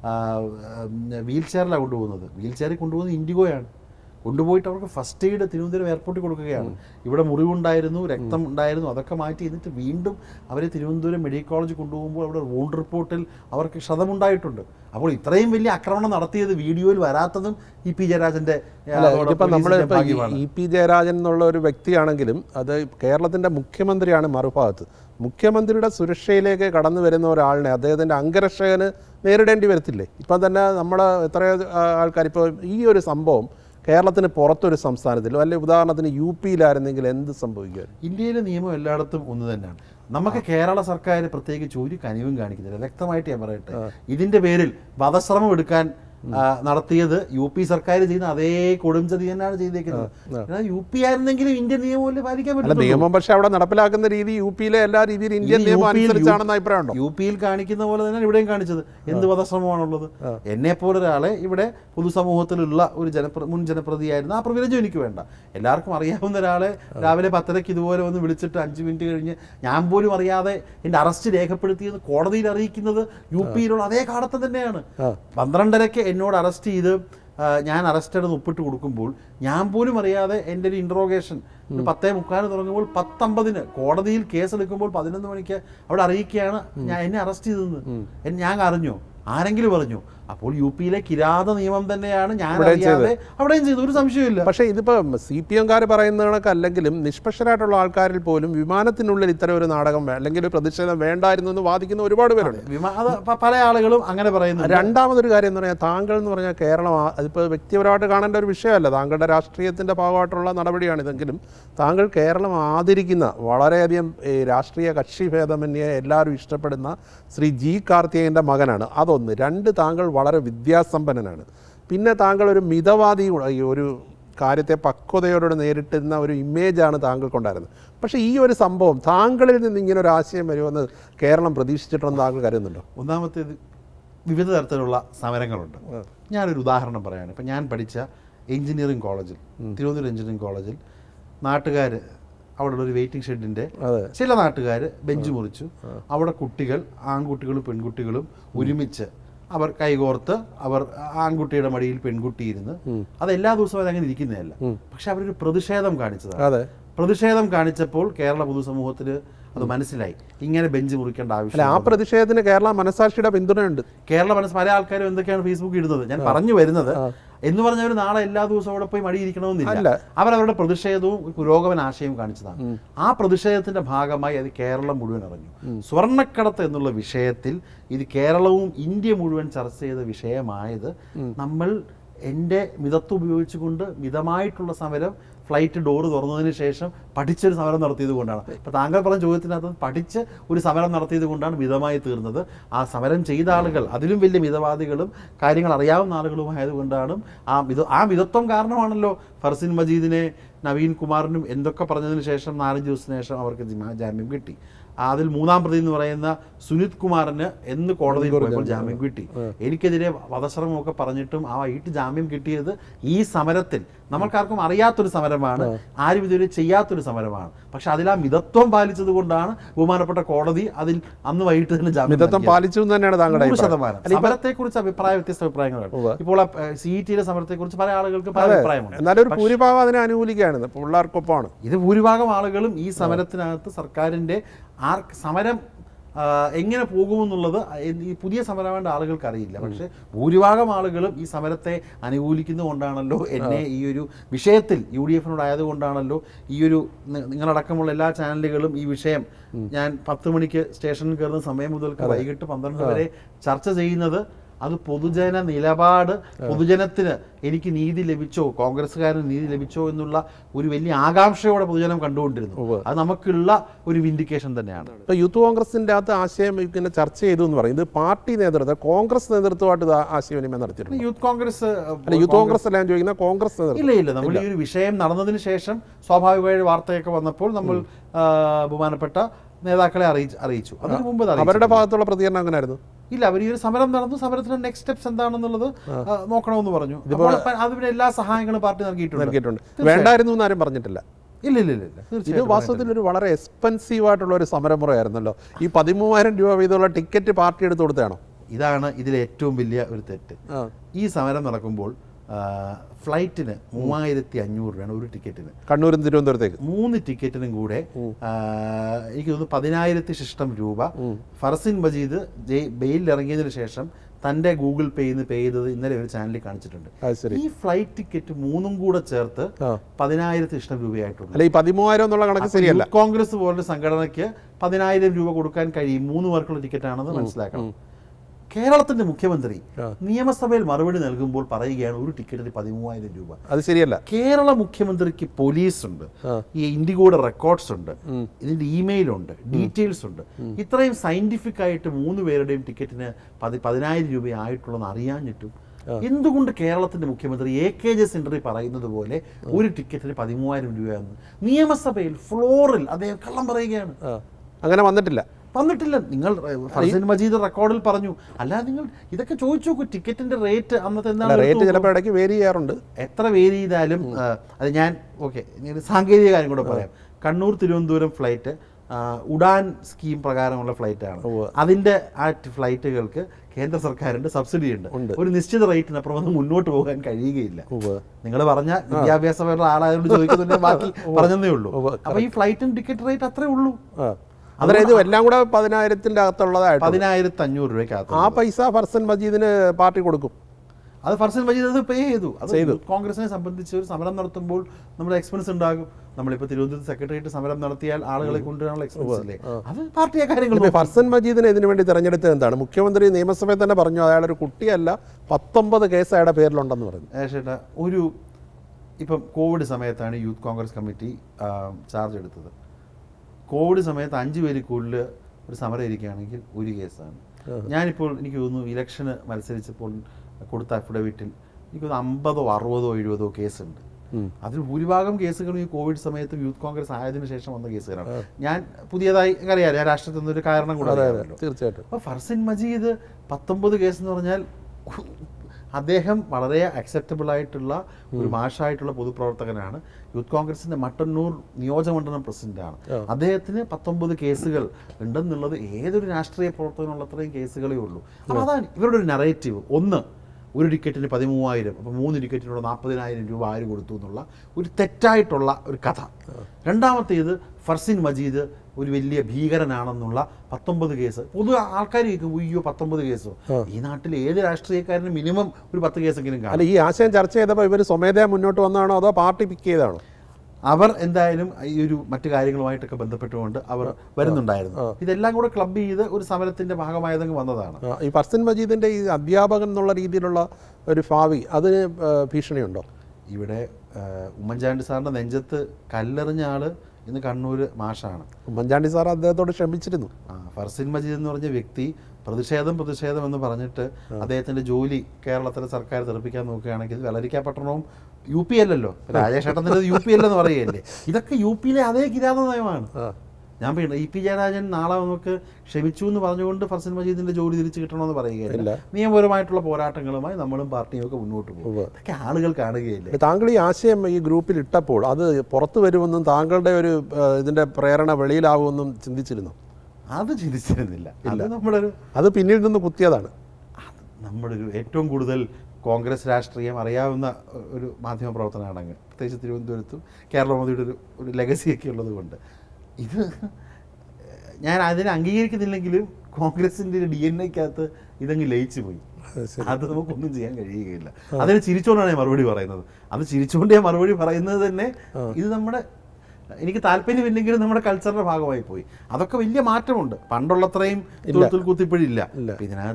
വീൽ ചെയറിലാണ് കൊണ്ടുപോകുന്നത് വീൽ ചെയറിൽ കൊണ്ടുപോകുന്നത് ഇൻഡിഗോയാണ് കൊണ്ടുപോയിട്ട് അവർക്ക് ഫസ്റ്റ് എയ്ഡ് തിരുവനന്തപുരം എയർപോർട്ടിൽ കൊടുക്കുകയാണ് ഇവിടെ മുറിവുണ്ടായിരുന്നു രക്തം ഉണ്ടായിരുന്നു അതൊക്കെ മാറ്റി എന്നിട്ട് വീണ്ടും അവരെ തിരുവനന്തപുരം മെഡിക്കൽ കോളേജ് കൊണ്ടുപോകുമ്പോൾ അവിടെ വോണ്ട് റിപ്പോർട്ടിൽ അവർക്ക് ക്ഷതമുണ്ടായിട്ടുണ്ട് അപ്പോൾ ഇത്രയും വലിയ ആക്രമണം നടത്തിയത് വീഡിയോയിൽ വരാത്തതും ഇ പി ജയരാജന്റെ ആ, അല്ല അതോടെ ഇതിപ്പോൾ നമ്മൾ പോലീസിന്റെ ഭാഗ്യമാണ് ഇ പി ജയരാജൻ എന്നുള്ള ഒരു വ്യക്തിയാണെങ്കിലും അത് കേരളത്തിൻ്റെ മുഖ്യമന്ത്രിയാണ് മറുഭാഗത്ത് മുഖ്യമന്ത്രിയുടെ സുരക്ഷയിലേക്ക് കടന്നു വരുന്ന ഒരാളിനെ അദ്ദേഹത്തിൻ്റെ അംഗരക്ഷകന് നേരിടേണ്ടി വരത്തില്ലേ ഇപ്പം തന്നെ നമ്മൾ എത്രയോ ആൾക്കാർ ഇപ്പോൾ ഈ ഒരു സംഭവം കേരളത്തിന് പുറത്തൊരു സംസ്ഥാനത്തിലോ അല്ലെങ്കിൽ ഉദാഹരണത്തിന് യു പിയിലായിരുന്നെങ്കിൽ എന്ത് സംഭവിക്കുമായിരുന്നു ഇന്ത്യയിലെ നിയമം എല്ലായിടത്തും ഒന്ന് തന്നെയാണ് നമുക്ക് കേരള സർക്കാർ പ്രത്യേകിച്ച് ഒരു കനിവും കാണിക്കുന്നില്ല വ്യക്തമായിട്ട് ഞാൻ പറയട്ടെ ഇതിന്റെ പേരിൽ വധശ്രമം എടുക്കാൻ ആ, നടത്തിയത് യു പി സർക്കാർ ചെയ്യുന്ന അതേ കൊടുംചതി തന്നെയാണ് ചെയ്തേക്കുന്നത് എന്നാൽ യു പി ആയിരുന്നെങ്കിലും ഇന്ത്യൻ നിയമമല്ലേ പാലിക്കാൻ അല്ല പറ്റും നിയമം പക്ഷേ അവിടെ നടപ്പിലാക്കുന്ന രീതി യു പിയിലെ എല്ലാ രീതിയിലും ഇന്ത്യൻ ഇത് നിയമം യു പിയിൽ- അനുസരിച്ചാണെന്ന് അഭിപ്രായമുണ്ടോ യു പിയിൽ കാണിക്കുന്ന പോലെ തന്നെ ഇവിടെയും കാണിച്ചത് എന്ത് വധശ്രമമാണുള്ളത് എന്നെ പോലെ ഒരാളെ ഇവിടെ പൊതുസമൂഹത്തിലുള്ള ഒരു ജനപ്ര മുൻ ജനപ്രതിയായിരുന്നു ആ പ്രിവിലേജും എനിക്ക് വേണ്ട എല്ലാവർക്കും അറിയാവുന്ന ഒരാളെ രാവിലെ പത്തരയ്ക്ക് ഇതുപോലെ വന്ന് വിളിച്ചിട്ട് അഞ്ച് മിനിറ്റ് കഴിഞ്ഞ് ഞാൻ പോലും അറിയാതെ എൻ്റെ അറസ്റ്റ് രേഖപ്പെടുത്തിയത് കോടതിയിൽ അറിയിക്കുന്നത് യു പിയിലുള്ള അതേ കാടത്തം തന്നെയാണ് പന്ത്രണ്ടരയ്ക്ക് എന്നോട് അറസ്റ്റ് ചെയ്ത് ആ, ഞാൻ അറസ്റ്റഡ് ഒപ്പിട്ട് കൊടുക്കുമ്പോൾ ഞാൻ പോലും അറിയാതെ എൻ്റെ ഒരു ഇൻട്രോഗേഷൻ ഒരു പത്തേ മുക്കാലിന് തുടങ്ങുമ്പോൾ പത്തമ്പതിന് കോടതിയിൽ കേസ് എടുക്കുമ്പോൾ പതിനൊന്ന് മണിക്ക് അവിടെ അറിയിക്കുകയാണ് ഞാൻ എന്നെ അറസ്റ്റ് ചെയ്തതെന്ന് എൻ- ഞാൻ അറിഞ്ഞോ ആരെങ്കിലും പറഞ്ഞു അപ്പോൾ യു പിയിലെ കിരാത നിയമം തന്നെയാണ് ഞാൻ ഇവിടെയും അറിയാതെ അവിടെയും ചെയ്തു ഒരു സംശയമില്ല പക്ഷേ ഇതിപ്പോൾ സി പി എംകാർ പറയുന്ന കണക്കല്ലെങ്കിലും നിഷ്പക്ഷരായിട്ടുള്ള ആൾക്കാരിൽ പോലും വിമാനത്തിനുള്ളിൽ ഇത്തരം ഒരു നാടകം വേ- അല്ലെങ്കിൽ ഒരു പ്രതിഷേധം വേണ്ടായിരുന്നു എന്ന് വാദിക്കുന്ന ഒരുപാട് പേരുണ്ട് വിമാ അത് പ- പല ആളുകളും അങ്ങനെ പറയുന്നു രണ്ടാമതൊരു കാര്യം എന്ന് പറഞ്ഞാൽ താങ്കൾ എന്ന് പറഞ്ഞാൽ കേരളം ആ- അതിപ്പോൾ വ്യക്തിപരമായിട്ട് കാണേണ്ട ഒരു വിഷയമല്ല താങ്കളുടെ രാഷ്ട്രീയത്തിൻ്റെ ഭാഗമായിട്ടുള്ള നടപടിയാണിതെങ്കിലും താങ്കൾ കേരളം ആദരിക്കുന്ന വളരെയധികം ഈ രാഷ്ട്രീയ കക്ഷിഭേദമന്യേ എല്ലാവരും ഇഷ്ടപ്പെടുന്ന ശ്രീ ജി കാർത്തികേയൻ്റെ മകനാണ് അതൊന്ന് രണ്ട് താങ്കൾ വളരെ വിദ്യാസമ്പന്നനാണ് പിന്നെ താങ്കൾ ഒരു മിതവാദി കൂടെ- ഈ ഒരു കാര്യത്തെ പക്വതയോട് നേരിട്ടുന്ന ഒരു ഇമേജാണ് താങ്കൾക്കുണ്ടായിരുന്നത് പക്ഷേ ഈ ഒരു സംഭവം താങ്കളിൽ നിന്ന് ഇങ്ങനെ ഒരു ആശയം വരുമെന്ന് കേരളം പ്രതീക്ഷിച്ചിട്ടുണ്ടെന്ന് താങ്കൾ കരുതുന്നുണ്ടോ ഒന്നാമത്തേത് വിവിധ തരത്തിലുള്ള സമരങ്ങളുണ്ട് ഞാനൊരു ഉദാഹരണം പറയാണ് ഇപ്പം ഞാൻ പഠിച്ച എഞ്ചിനീയറിംഗ് കോളേജിൽ തിരുവനന്തപുരം എഞ്ചിനീയറിംഗ് കോളേജിൽ നാട്ടുകാർ അവിടെ ഒരു വെയിറ്റിംഗ് ഷെഡിൻ്റെ അതെ ചില നാട്ടുകാർ ബെഞ്ച് മുറിച്ചു അവിടെ കുട്ടികൾ ആൺകുട്ടികളും പെൺകുട്ടികളും ഒരുമിച്ച് അവർ കൈകോർത്ത് അവർ ആൺകുട്ടിയുടെ മടിയിൽ പെൺകുട്ടി ഇരുന്ന് അത് എല്ലാ ദിവസവും അതങ്ങനെ ഇരിക്കുന്നതല്ല പക്ഷെ അവരൊരു പ്രതിഷേധം കാണിച്ചതാണ് അതെ പ്രതിഷേധം കാണിച്ചപ്പോൾ കേരള പൊതുസമൂഹത്തിന് അത് മനസ്സിലായി ഇങ്ങനെ ബെഞ്ച് മുറിക്കേണ്ട അല്ല ആവശ്യം ആ പ്രതിഷേധത്തിന് കേരള മനസാക്ഷിയുടെ പിന്തുണയുണ്ട് കേരള മനസ്സ് പല ആൾക്കാരും എന്തൊക്കെയാണ് ഫേസ്ബുക്കിൽ ഇടുന്നത് ഞാൻ പറഞ്ഞു വരുന്നത് എന്ന് പറഞ്ഞവർ നാളെ എല്ലാ ദിവസവും അവിടെ പോയി മടിയിരിക്കണമെന്നില്ല അല്ല. അവരവരുടെ പ്രതിഷേധവും ഒരു പുരോഗമന ആശയവും കാണിച്ചതാണ് ആ പ്രതിഷേധത്തിന്റെ ഭാഗമായി അത് കേരളം മുഴുവൻ അറിഞ്ഞു സ്വർണ്ണക്കടത്ത് എന്നുള്ള വിഷയത്തിൽ ഇത് കേരളവും ഇന്ത്യ മുഴുവൻ ചർച്ച ചെയ്ത വിഷയമായത് നമ്മൾ എൻ്റെ മിതത്വം ഉപയോഗിച്ചുകൊണ്ട് മിതമായിട്ടുള്ള സമരം ഫ്ലൈറ്റ് ഡോറ് തുറന്നതിന് ശേഷം പഠിച്ചൊരു സമരം നടത്തിയത് കൊണ്ടാണ് ഇപ്പം താങ്കൾ പറഞ്ഞ ചോദ്യത്തിനകത്ത് പഠിച്ച് ഒരു സമരം നടത്തിയത് കൊണ്ടാണ് മിതമായി തീർന്നത് ആ സമരം ചെയ്ത ആളുകൾ അതിലും വലിയ മിതവാദികളും കാര്യങ്ങൾ അറിയാവുന്ന ആളുകളുമായതുകൊണ്ടാണ് ആ മിത ആ മിതത്വം കാരണമാണല്ലോ ഫർസിൻ മജീദിനെ നവീൻ കുമാറിനും എന്തൊക്കെ പറഞ്ഞതിന് ശേഷം നാലഞ്ച് ദിവസത്തിന് ശേഷം അവർക്ക് ജിമാ- ജാമ്യം കിട്ടി ആ അതിൽ മൂന്നാം പ്രതി എന്ന് പറയുന്ന സുനിത് കുമാറിന് എന്ന് കോടതിയിൽ പോയപ്പോൾ ജാമ്യം കിട്ടി എനിക്കെതിരെ വധശ്രമമൊക്കെ പറഞ്ഞിട്ടും ആ വൈകിട്ട് ജാമ്യം കിട്ടിയത് ഈ സമരത്തിൽ നമ്മൾക്കാർക്കും അറിയാത്തൊരു സമരമാണ് ആരും ഇതുവരെ ചെയ്യാത്തൊരു സമരമാണ് പക്ഷെ അതിൽ ആ മിതത്വം പാലിച്ചത് കൊണ്ടാണ് ബഹുമാനപ്പെട്ട കോടതി അതിൽ അന്ന് വൈകിട്ട് തന്നെ ജാമ്യം മിതത്വം നൽകിയത്. പാലിച്ചു എന്ന് തന്നെയാണ് താങ്കളുടെ നൂറ് അഭിപ്രായം. ശതമാനം സമരത്തെക്കുറിച്ച് അഭിപ്രായ വ്യത്യസ്ത അഭിപ്രായങ്ങളാണ് ഇപ്പോൾ സി ടിയുടെ സമരത്തെക്കുറിച്ച് പല ആളുകൾക്ക് പല അഭിപ്രായമുണ്ട് എന്നാലും ഒരു ഭൂരിഭാഗം അതിനെ അനുകൂലിക്കുകയാണ് പിള്ളേർക്കൊപ്പമാണ് ഇത് ഭൂരിഭാഗം ആളുകളും ഈ സമരത്തിനകത്ത് സർക്കാരിൻ്റെ ആർ സമരം ആ, എങ്ങനെ പോകുമെന്നുള്ളത് ഈ പുതിയ സമരമായിട്ട് ആളുകൾക്ക് അറിയില്ല പക്ഷേ ഭൂരിഭാഗം ആളുകളും ഈ സമരത്തെ അനുകൂലിക്കുന്നതുകൊണ്ടാണല്ലോ എന്നെ ഈ ഒരു വിഷയത്തിൽ യു ഡി എഫിനോട് ആയതുകൊണ്ടാണല്ലോ ഈ ഒരു നി- നിങ്ങളടക്കമുള്ള എല്ലാ ചാനലുകളും ഈ വിഷയം ഞാൻ പത്ത് മണിക്ക് സ്റ്റേഷനിൽ കയറുന്ന സമയം മുതൽക്ക് വൈകിട്ട് പന്ത്രണ്ട് വരെ ചർച്ച ചെയ്യുന്നത് അത് പൊതുജന നിലപാട് പൊതുജനത്തിന് എനിക്ക് നീതി ലഭിച്ചോ കോൺഗ്രസ്സുകാരന് നീതി ലഭിച്ചോ എന്നുള്ള ഒരു വലിയ ആകാംക്ഷയോടെ പൊതുജനം കണ്ടുകൊണ്ടിരുന്നു ഉവ്വ്. അത് നമുക്കുള്ള ഒരു വിൻഡിക്കേഷൻ തന്നെയാണ് ഇപ്പൊ യൂത്ത് കോൺഗ്രസിന്റെ അകത്ത് ആശയം ഇങ്ങനെ ചർച്ച ചെയ്തു എന്ന് പറയും ഇത് പാർട്ടി നേതൃത്വം കോൺഗ്രസ് നേതൃത്വമായിട്ട് ഇത് ആശയവിനിമയം നടത്തിയിട്ടുണ്ട് യൂത്ത് കോൺഗ്രസ് അല്ല യൂത്ത് കോൺഗ്രസ് അല്ല ഞാൻ ചോദിക്കുന്നത് കോൺഗ്രസ് നേതൃത്വം ഇല്ല ഇല്ല നമ്മൾ ഈ ഒരു വിഷയം നടന്നതിന് ശേഷം സ്വാഭാവികമായി വാർത്തയൊക്കെ വന്നപ്പോൾ നമ്മൾ ആ, ബഹുമാനപ്പെട്ട നേതാക്കളെ അറിയിച്ചു അറിയിച്ചു അതിന് മുമ്പ് അത് അറിയിച്ചു. അവരുടെ ഭാഗത്തുള്ള പ്രതികരണം അങ്ങനായിരുന്നു ഇല്ല അവർ ഈ ഒരു സമരം നടന്നു സമരത്തിന്റെ നെക്സ്റ്റ് സ്റ്റെപ്സ് എന്താണെന്നുള്ളത് ആ, നോക്കണമെന്ന് പറഞ്ഞു അപ്പോൾ അപ്പ- അതിന് എല്ലാ സഹായങ്ങളും പാർട്ടി നൽകിയിട്ടുണ്ട് നൽകിയിട്ടുണ്ട് വേണ്ടായിരുന്നു എന്ന് ആരും പറഞ്ഞിട്ടില്ല ഇല്ല ഇല്ല ഇല്ല ഇല്ല ഇത് തീർച്ചയായിട്ടും വാസ്തവത്തിൽ ഒരു വളരെ എക്സ്പെൻസീവ് ആയിട്ടുള്ള ഒരു സമരമുറയായിരുന്നല്ലോ ഈ പതിമൂവായിരം രൂപ വീതമുള്ള ടിക്കറ്റ് പാർട്ടി എടുത്ത് കൊടുത്താണോ ഇതാണ് ഇതിലെ ഏറ്റവും വലിയ ഒരു തെറ്റ് ആ ഈ സമരം നടക്കുമ്പോൾ ആ, ഫ്ലൈറ്റിന് മൂവായിരത്തി അഞ്ഞൂറ് രൂപയാണ് ഒരു ടിക്കറ്റിന് കണ്ണൂരും തിരുവനന്തപുരത്തേക്ക് മൂന്ന് ടിക്കറ്റിനും കൂടെ ആ, എനിക്ക് തോന്നുന്നു പതിനായിരത്തി ശിഷ്ടം രൂപ ഫർസിൻ മജീദ് ജയി- ബെയിലിൽ ഇറങ്ങിയതിനു ശേഷം തന്റെ ഗൂഗിൾ പേയിൽ നിന്ന് പേ ചെയ്തത് ഇന്നലെ ഒരു ചാനലിൽ കാണിച്ചിട്ടുണ്ട് അത് ശരി ഈ ഫ്ലൈറ്റ് ടിക്കറ്റ് മൂന്നും കൂടെ ചേർത്ത് ആ പതിനായിരത്തി ഇഷ്ടം രൂപയായിട്ടുള്ളൂ അല്ല ഈ പതിമൂവായിരം എന്നുള്ള കണക്ക് അപ്പോൾ ശരിയല്ല യൂത്ത് കോൺഗ്രസ് പോലൊരു സംഘടനയ്ക്ക് പതിനായിരം രൂപ കൊടുക്കാൻ കഴിയും മൂന്ന് പേർക്കുള്ള ടിക്കറ്റ് ആണെന്ന് മനസ്സിലാക്കണം കേരളത്തിന്റെ മുഖ്യമന്ത്രി ആ. നിയമസഭയിൽ മറുപടി നൽകുമ്പോൾ പറയുകയാണ് ഒരു ടിക്കറ്റിന് പതിമൂവായിരം രൂപ അത് ശരിയല്ല കേരള മുഖ്യമന്ത്രിക്ക് പോലീസ് ഉണ്ട് ആ. ഈ ഇൻഡിഗോയുടെ റെക്കോർഡ്സ് ഉണ്ട് ഇതിന്റെ ഇമെയിൽ ഉണ്ട് ഡീറ്റെയിൽസ് ഉണ്ട് ഇത്രയും സയന്റിഫിക് ആയിട്ട് മൂന്ന് പേരുടെയും ടിക്കറ്റിന് പതി പതിനായിരം രൂപ ആയിട്ടുള്ളതെന്ന് അറിയാഞ്ഞിട്ടും എന്തുകൊണ്ട് കേരളത്തിന്റെ മുഖ്യമന്ത്രി എ കെ ജെ സെന്ററിൽ പറയുന്നത് പോലെ ഒരു ടിക്കറ്റിന് പതിമൂവായിരം രൂപയാണ് നിയമസഭയിൽ ഫ്ലോറിൽ അദ്ദേഹം കള്ളം പറയുകയാണ് ആ അങ്ങനെ വന്നിട്ടില്ല വന്നിട്ടില്ല നിങ്ങൾ ഫർസിൻ മജീദ് റെക്കോർഡിൽ പറഞ്ഞു അല്ലാതെ നിങ്ങൾ ഇതൊക്കെ ചോദിച്ചു നോക്കൂ ടിക്കറ്റിന്റെ റേറ്റ് അന്നത്തെ അല്ല എന്താണ് റേറ്റ് ചിലപ്പോൾ ഇടയ്ക്ക് വേരി ചെയ്യാറുണ്ട് എത്ര പേര് ചെയ്താലും ആ, അത് ഞാൻ ഓക്കെ ഞാൻ സാങ്കേതിക കാര്യം കൂടെ പറയാം കണ്ണൂർ തിരുവനന്തപുരം ഫ്ലൈറ്റ് ഉഡാൻ സ്കീം പ്രകാരമുള്ള ഫ്ലൈറ്റ് ആണ് ഉവ്വ്. അതിന്റെ ആ ഫ്ലൈറ്റുകൾക്ക് കേന്ദ്ര സർക്കാരിന്റെ സബ്സിഡി ഉണ്ട് ഉണ്ട്. ഒരു നിശ്ചിത റേറ്റിനപ്പുറം ഒന്നും മുന്നോട്ട് പോകാൻ കഴിയുകയില്ല ഉവ്വ്. നിങ്ങൾ പറഞ്ഞ വിദ്യാഭ്യാസപരമുള്ള ആളായതുകൊണ്ട് ചോദിക്കുന്നുണ്ട് ബാക്കി പറഞ്ഞതേ ഉള്ളൂ ഉവ്വ്. അപ്പൊ ഈ ഫ്ലൈറ്റും ടിക്കറ്റ് റേറ്റ് അത്രേ ഉള്ളൂ ആ അതായത് എല്ലാം കൂടെ പതിനായിരത്തിന്റെ അകത്തുള്ളതായിട്ട് പതിനായിരത്തി അഞ്ഞൂറ് രൂപയ്ക്കകത്ത് ആ പൈസ ഫർസൻ മജീദിന് പാർട്ടി കൊടുക്കും അത് ഫർസൻ മജീദ് അത് പേ ചെയ്തു അത് കോൺഗ്രസിനെ സംബന്ധിച്ച് ഒരു സമരം നടത്തുമ്പോൾ നമ്മുടെ എക്സ്പെൻസ് ഉണ്ടാകും നമ്മളിപ്പോൾ തിരുവനന്തപുരത്ത് സെക്രട്ടേറിയറ്റ് സമരം നടത്തിയാൽ ആളുകളെ കൊണ്ടുവരാനുള്ള എക്സ്പെൻസ് ഇല്ലേ അത് പാർട്ടിയെ കാര്യങ്ങൾ ഇപ്പൊ ഫർസൻ മജീദിനെ ഇതിനു വേണ്ടി തെരഞ്ഞെടുത്തത് എന്താണ് മുഖ്യമന്ത്രി നിയമസഭയിൽ തന്നെ പറഞ്ഞു അയാളൊരു കുട്ടിയല്ല പത്തൊമ്പത് കേസ് അയാളുടെ പേരിലുണ്ടെന്ന് പറഞ്ഞു ചേട്ടാ ഒരു ഇപ്പം കോവിഡ് സമയത്താണ് യൂത്ത് കോൺഗ്രസ് കമ്മിറ്റി ചാർജ് എടുത്തത് കോവിഡ് സമയത്ത് അഞ്ച് പേര് കൂടുതൽ ഒരു സമരം ഇരിക്കുകയാണെങ്കിൽ ഒരു കേസാണ് ഞാനിപ്പോൾ എനിക്ക് തോന്നുന്നു ഇലക്ഷന് മത്സരിച്ചപ്പോൾ കൊടുത്ത അഫിഡവിറ്റിൽ എനിക്ക് തോന്നുന്നു അമ്പതോ അറുപതോ എഴുപതോ കേസുണ്ട് ഉം. അതിൽ ഭൂരിഭാഗം കേസുകളും ഈ കോവിഡ് സമയത്ത് യൂത്ത് കോൺഗ്രസ് ആയതിനു ശേഷം വന്ന കേസുകളാണ് ഞാൻ പുതിയതായി അറിയാം ഞാൻ രാഷ്ട്രത്തിൽ നിന്നൊരു കാരണം കൂടെ അതെ അതെ അറിയാമല്ലോ തീർച്ചയായിട്ടും അപ്പോൾ ഫർസിൻ മജീദ് പത്തൊമ്പത് കേസ് എന്ന് പറഞ്ഞാൽ അദ്ദേഹം വളരെ അക്സെപ്റ്റബിൾ ആയിട്ടുള്ള ഒരു മാഷായിട്ടുള്ള പൊതുപ്രവർത്തകനാണ് യൂത്ത് കോൺഗ്രസിന്റെ മട്ടന്നൂർ നിയോജകമണ്ഡലം പ്രസിഡന്റാണ് അദ്ദേഹത്തിന് പത്തൊമ്പത് കേസുകൾ ഉണ്ടെന്നുള്ളത് ഏതൊരു രാഷ്ട്രീയ പ്രവർത്തകനുള്ള അത്രയും കേസുകളേ ഉള്ളൂ അപ്പോൾ അതാണ് ഇവരുടെ ഒരു നറേറ്റീവ് ഒന്ന് ഒരു ടിക്കറ്റിന് പതിമൂവായിരം അപ്പോൾ മൂന്ന് ടിക്കറ്റിനുള്ള നാൽപ്പതിനായിരം രൂപ ആര് കൊടുത്തു എന്നുള്ള ഒരു തെറ്റായിട്ടുള്ള ഒരു കഥ രണ്ടാമത്തേത് ഫർസിൻ മജീദ് ഒരു വലിയ ഭീകരനാണെന്നുള്ള പത്തൊമ്പത് കേസ് പൊതു ആൾക്കാർ ചോദിക്കും അയ്യോ പത്തൊമ്പത് കേസോ ഈ നാട്ടിൽ ഏത് രാഷ്ട്രീയക്കാരനും മിനിമം ഒരു പത്ത് കേസെങ്കിലും കാണും അല്ല ഈ ആശയം ചർച്ച ചെയ്തപ്പോൾ ഇവർ സ്വമേധയാ മുന്നോട്ട് വന്നതാണോ അതോ പാർട്ടി പിക്ക് ചെയ്തതാണോ അവർ എന്തായാലും ഈ ഒരു മറ്റു കാര്യങ്ങളുമായിട്ടൊക്കെ ബന്ധപ്പെട്ടുകൊണ്ട് അവർ വരുന്നുണ്ടായിരുന്നു ഇതെല്ലാം കൂടെ ക്ലബ് ചെയ്ത് ഒരു സമരത്തിന്റെ ഭാഗമായതങ്ങ് വന്നതാണ് ആ, ഈ ഫർസിൻ മജീദിന്റെ ഈ അധ്യാപകൻ എന്നുള്ള രീതിയിലുള്ള ഒരു ഭാവി അതിന് ആ, ഭീഷണിയുണ്ടോ ഇവിടെ ആ, ഉമ്മൻചാണ്ടി സാറിന്റെ നെഞ്ചത്ത് കല്ലെറിഞ്ഞ ആള് ഇന്ന് കണ്ണൂർ മാഷാണ് ഉമ്മൻചാണ്ടി സാർ അദ്ദേഹത്തോട് ക്ഷമിച്ചിരുന്നു ആ, ഫർസിൻ മജീദ് എന്ന് പറഞ്ഞ വ്യക്തി പ്രതിഷേധം പ്രതിഷേധം എന്ന് പറഞ്ഞിട്ട് അദ്ദേഹത്തിന്റെ ജോലി കേരളത്തിലെ സർക്കാർ തെറിപ്പിക്കാൻ നോക്കുകയാണെങ്കിൽ വെള്ളരിക്ക പട്ടണവും യു പി അല്ലല്ലോ രാജേഷ് ഏട്ടൻ്റെ യു പി അല്ലെന്ന് പറയുകയല്ലേ ഇതൊക്കെ യു പിയിലെ അതേ കിരാത നയമാണ് ആ ഞാൻ പറയുന്നത് ഇ പി ജയരാജൻ നാളെ നമുക്ക് ക്ഷമിച്ചു എന്ന് പറഞ്ഞുകൊണ്ട് ഫർസിൻ മജീദിന്റെ ജോലി തിരിച്ചു കിട്ടണമെന്ന് ഇല്ല. പറയുകയില്ല നിയമപരമായിട്ടുള്ള പോരാട്ടങ്ങളുമായി നമ്മളും പാർട്ടിയും ഒക്കെ മുന്നോട്ട് പോകും ഇതൊക്കെ ആളുകൾ കാണുകയില്ലേ താങ്കൾ ഈ ആശയം ഈ ഗ്രൂപ്പിൽ ഇട്ടപ്പോൾ അത് പുറത്തു വരുമെന്നും താങ്കളുടെ ഒരു ആ, ഇതിന്റെ പ്രേരണ വെളിയിലാവുമെന്നും ചിന്തിച്ചിരുന്നു അത് ചിന്തിച്ചിരുന്നില്ല അത് നമ്മുടെ ഒരു അത് പിന്നിൽ നിന്ന് കുത്തിയതാണ് അത് നമ്മുടെ ഒരു ഏറ്റവും കൂടുതൽ കോൺഗ്രസ് രാഷ്ട്രീയം അറിയാവുന്ന ഒരു മാധ്യമ പ്രവർത്തനമാണ് അങ്ങ് പ്രത്യേകിച്ച് തിരുവനന്തപുരത്തും കേരള മോദിയുടെ ഒരു ഒരു ലെഗസിയൊക്കെ ഉള്ളത് കൊണ്ട് ഇത് ഞാൻ അതിനെ അംഗീകരിക്കുന്നില്ലെങ്കിലും കോൺഗ്രസിൻ്റെ ഒരു ഡി എൻ എക്കകത്ത് ഇതങ്ങ് ലയിച്ചു പോയി അത് നമുക്കൊന്നും ചെയ്യാൻ കഴിയുകയില്ല അതിന് ചിരിച്ചുകൊണ്ടാണ് ഞാൻ മറുപടി പറയുന്നത് അത് ചിരിച്ചുകൊണ്ട് ഞാൻ മറുപടി പറയുന്നത് തന്നെ ഇത് നമ്മുടെ എനിക്ക് താല്പര്യമില്ലെങ്കിലും നമ്മുടെ കൾച്ചറിന്റെ ഭാഗമായി പോയി അതൊക്കെ വലിയ മാറ്റമുണ്ട് പണ്ടുള്ളത്രയും തുരുത്തുൽ കുത്തിപ്പിഴില്ല ഇല്ല. അപ്പൊ ഇതിനകത്ത്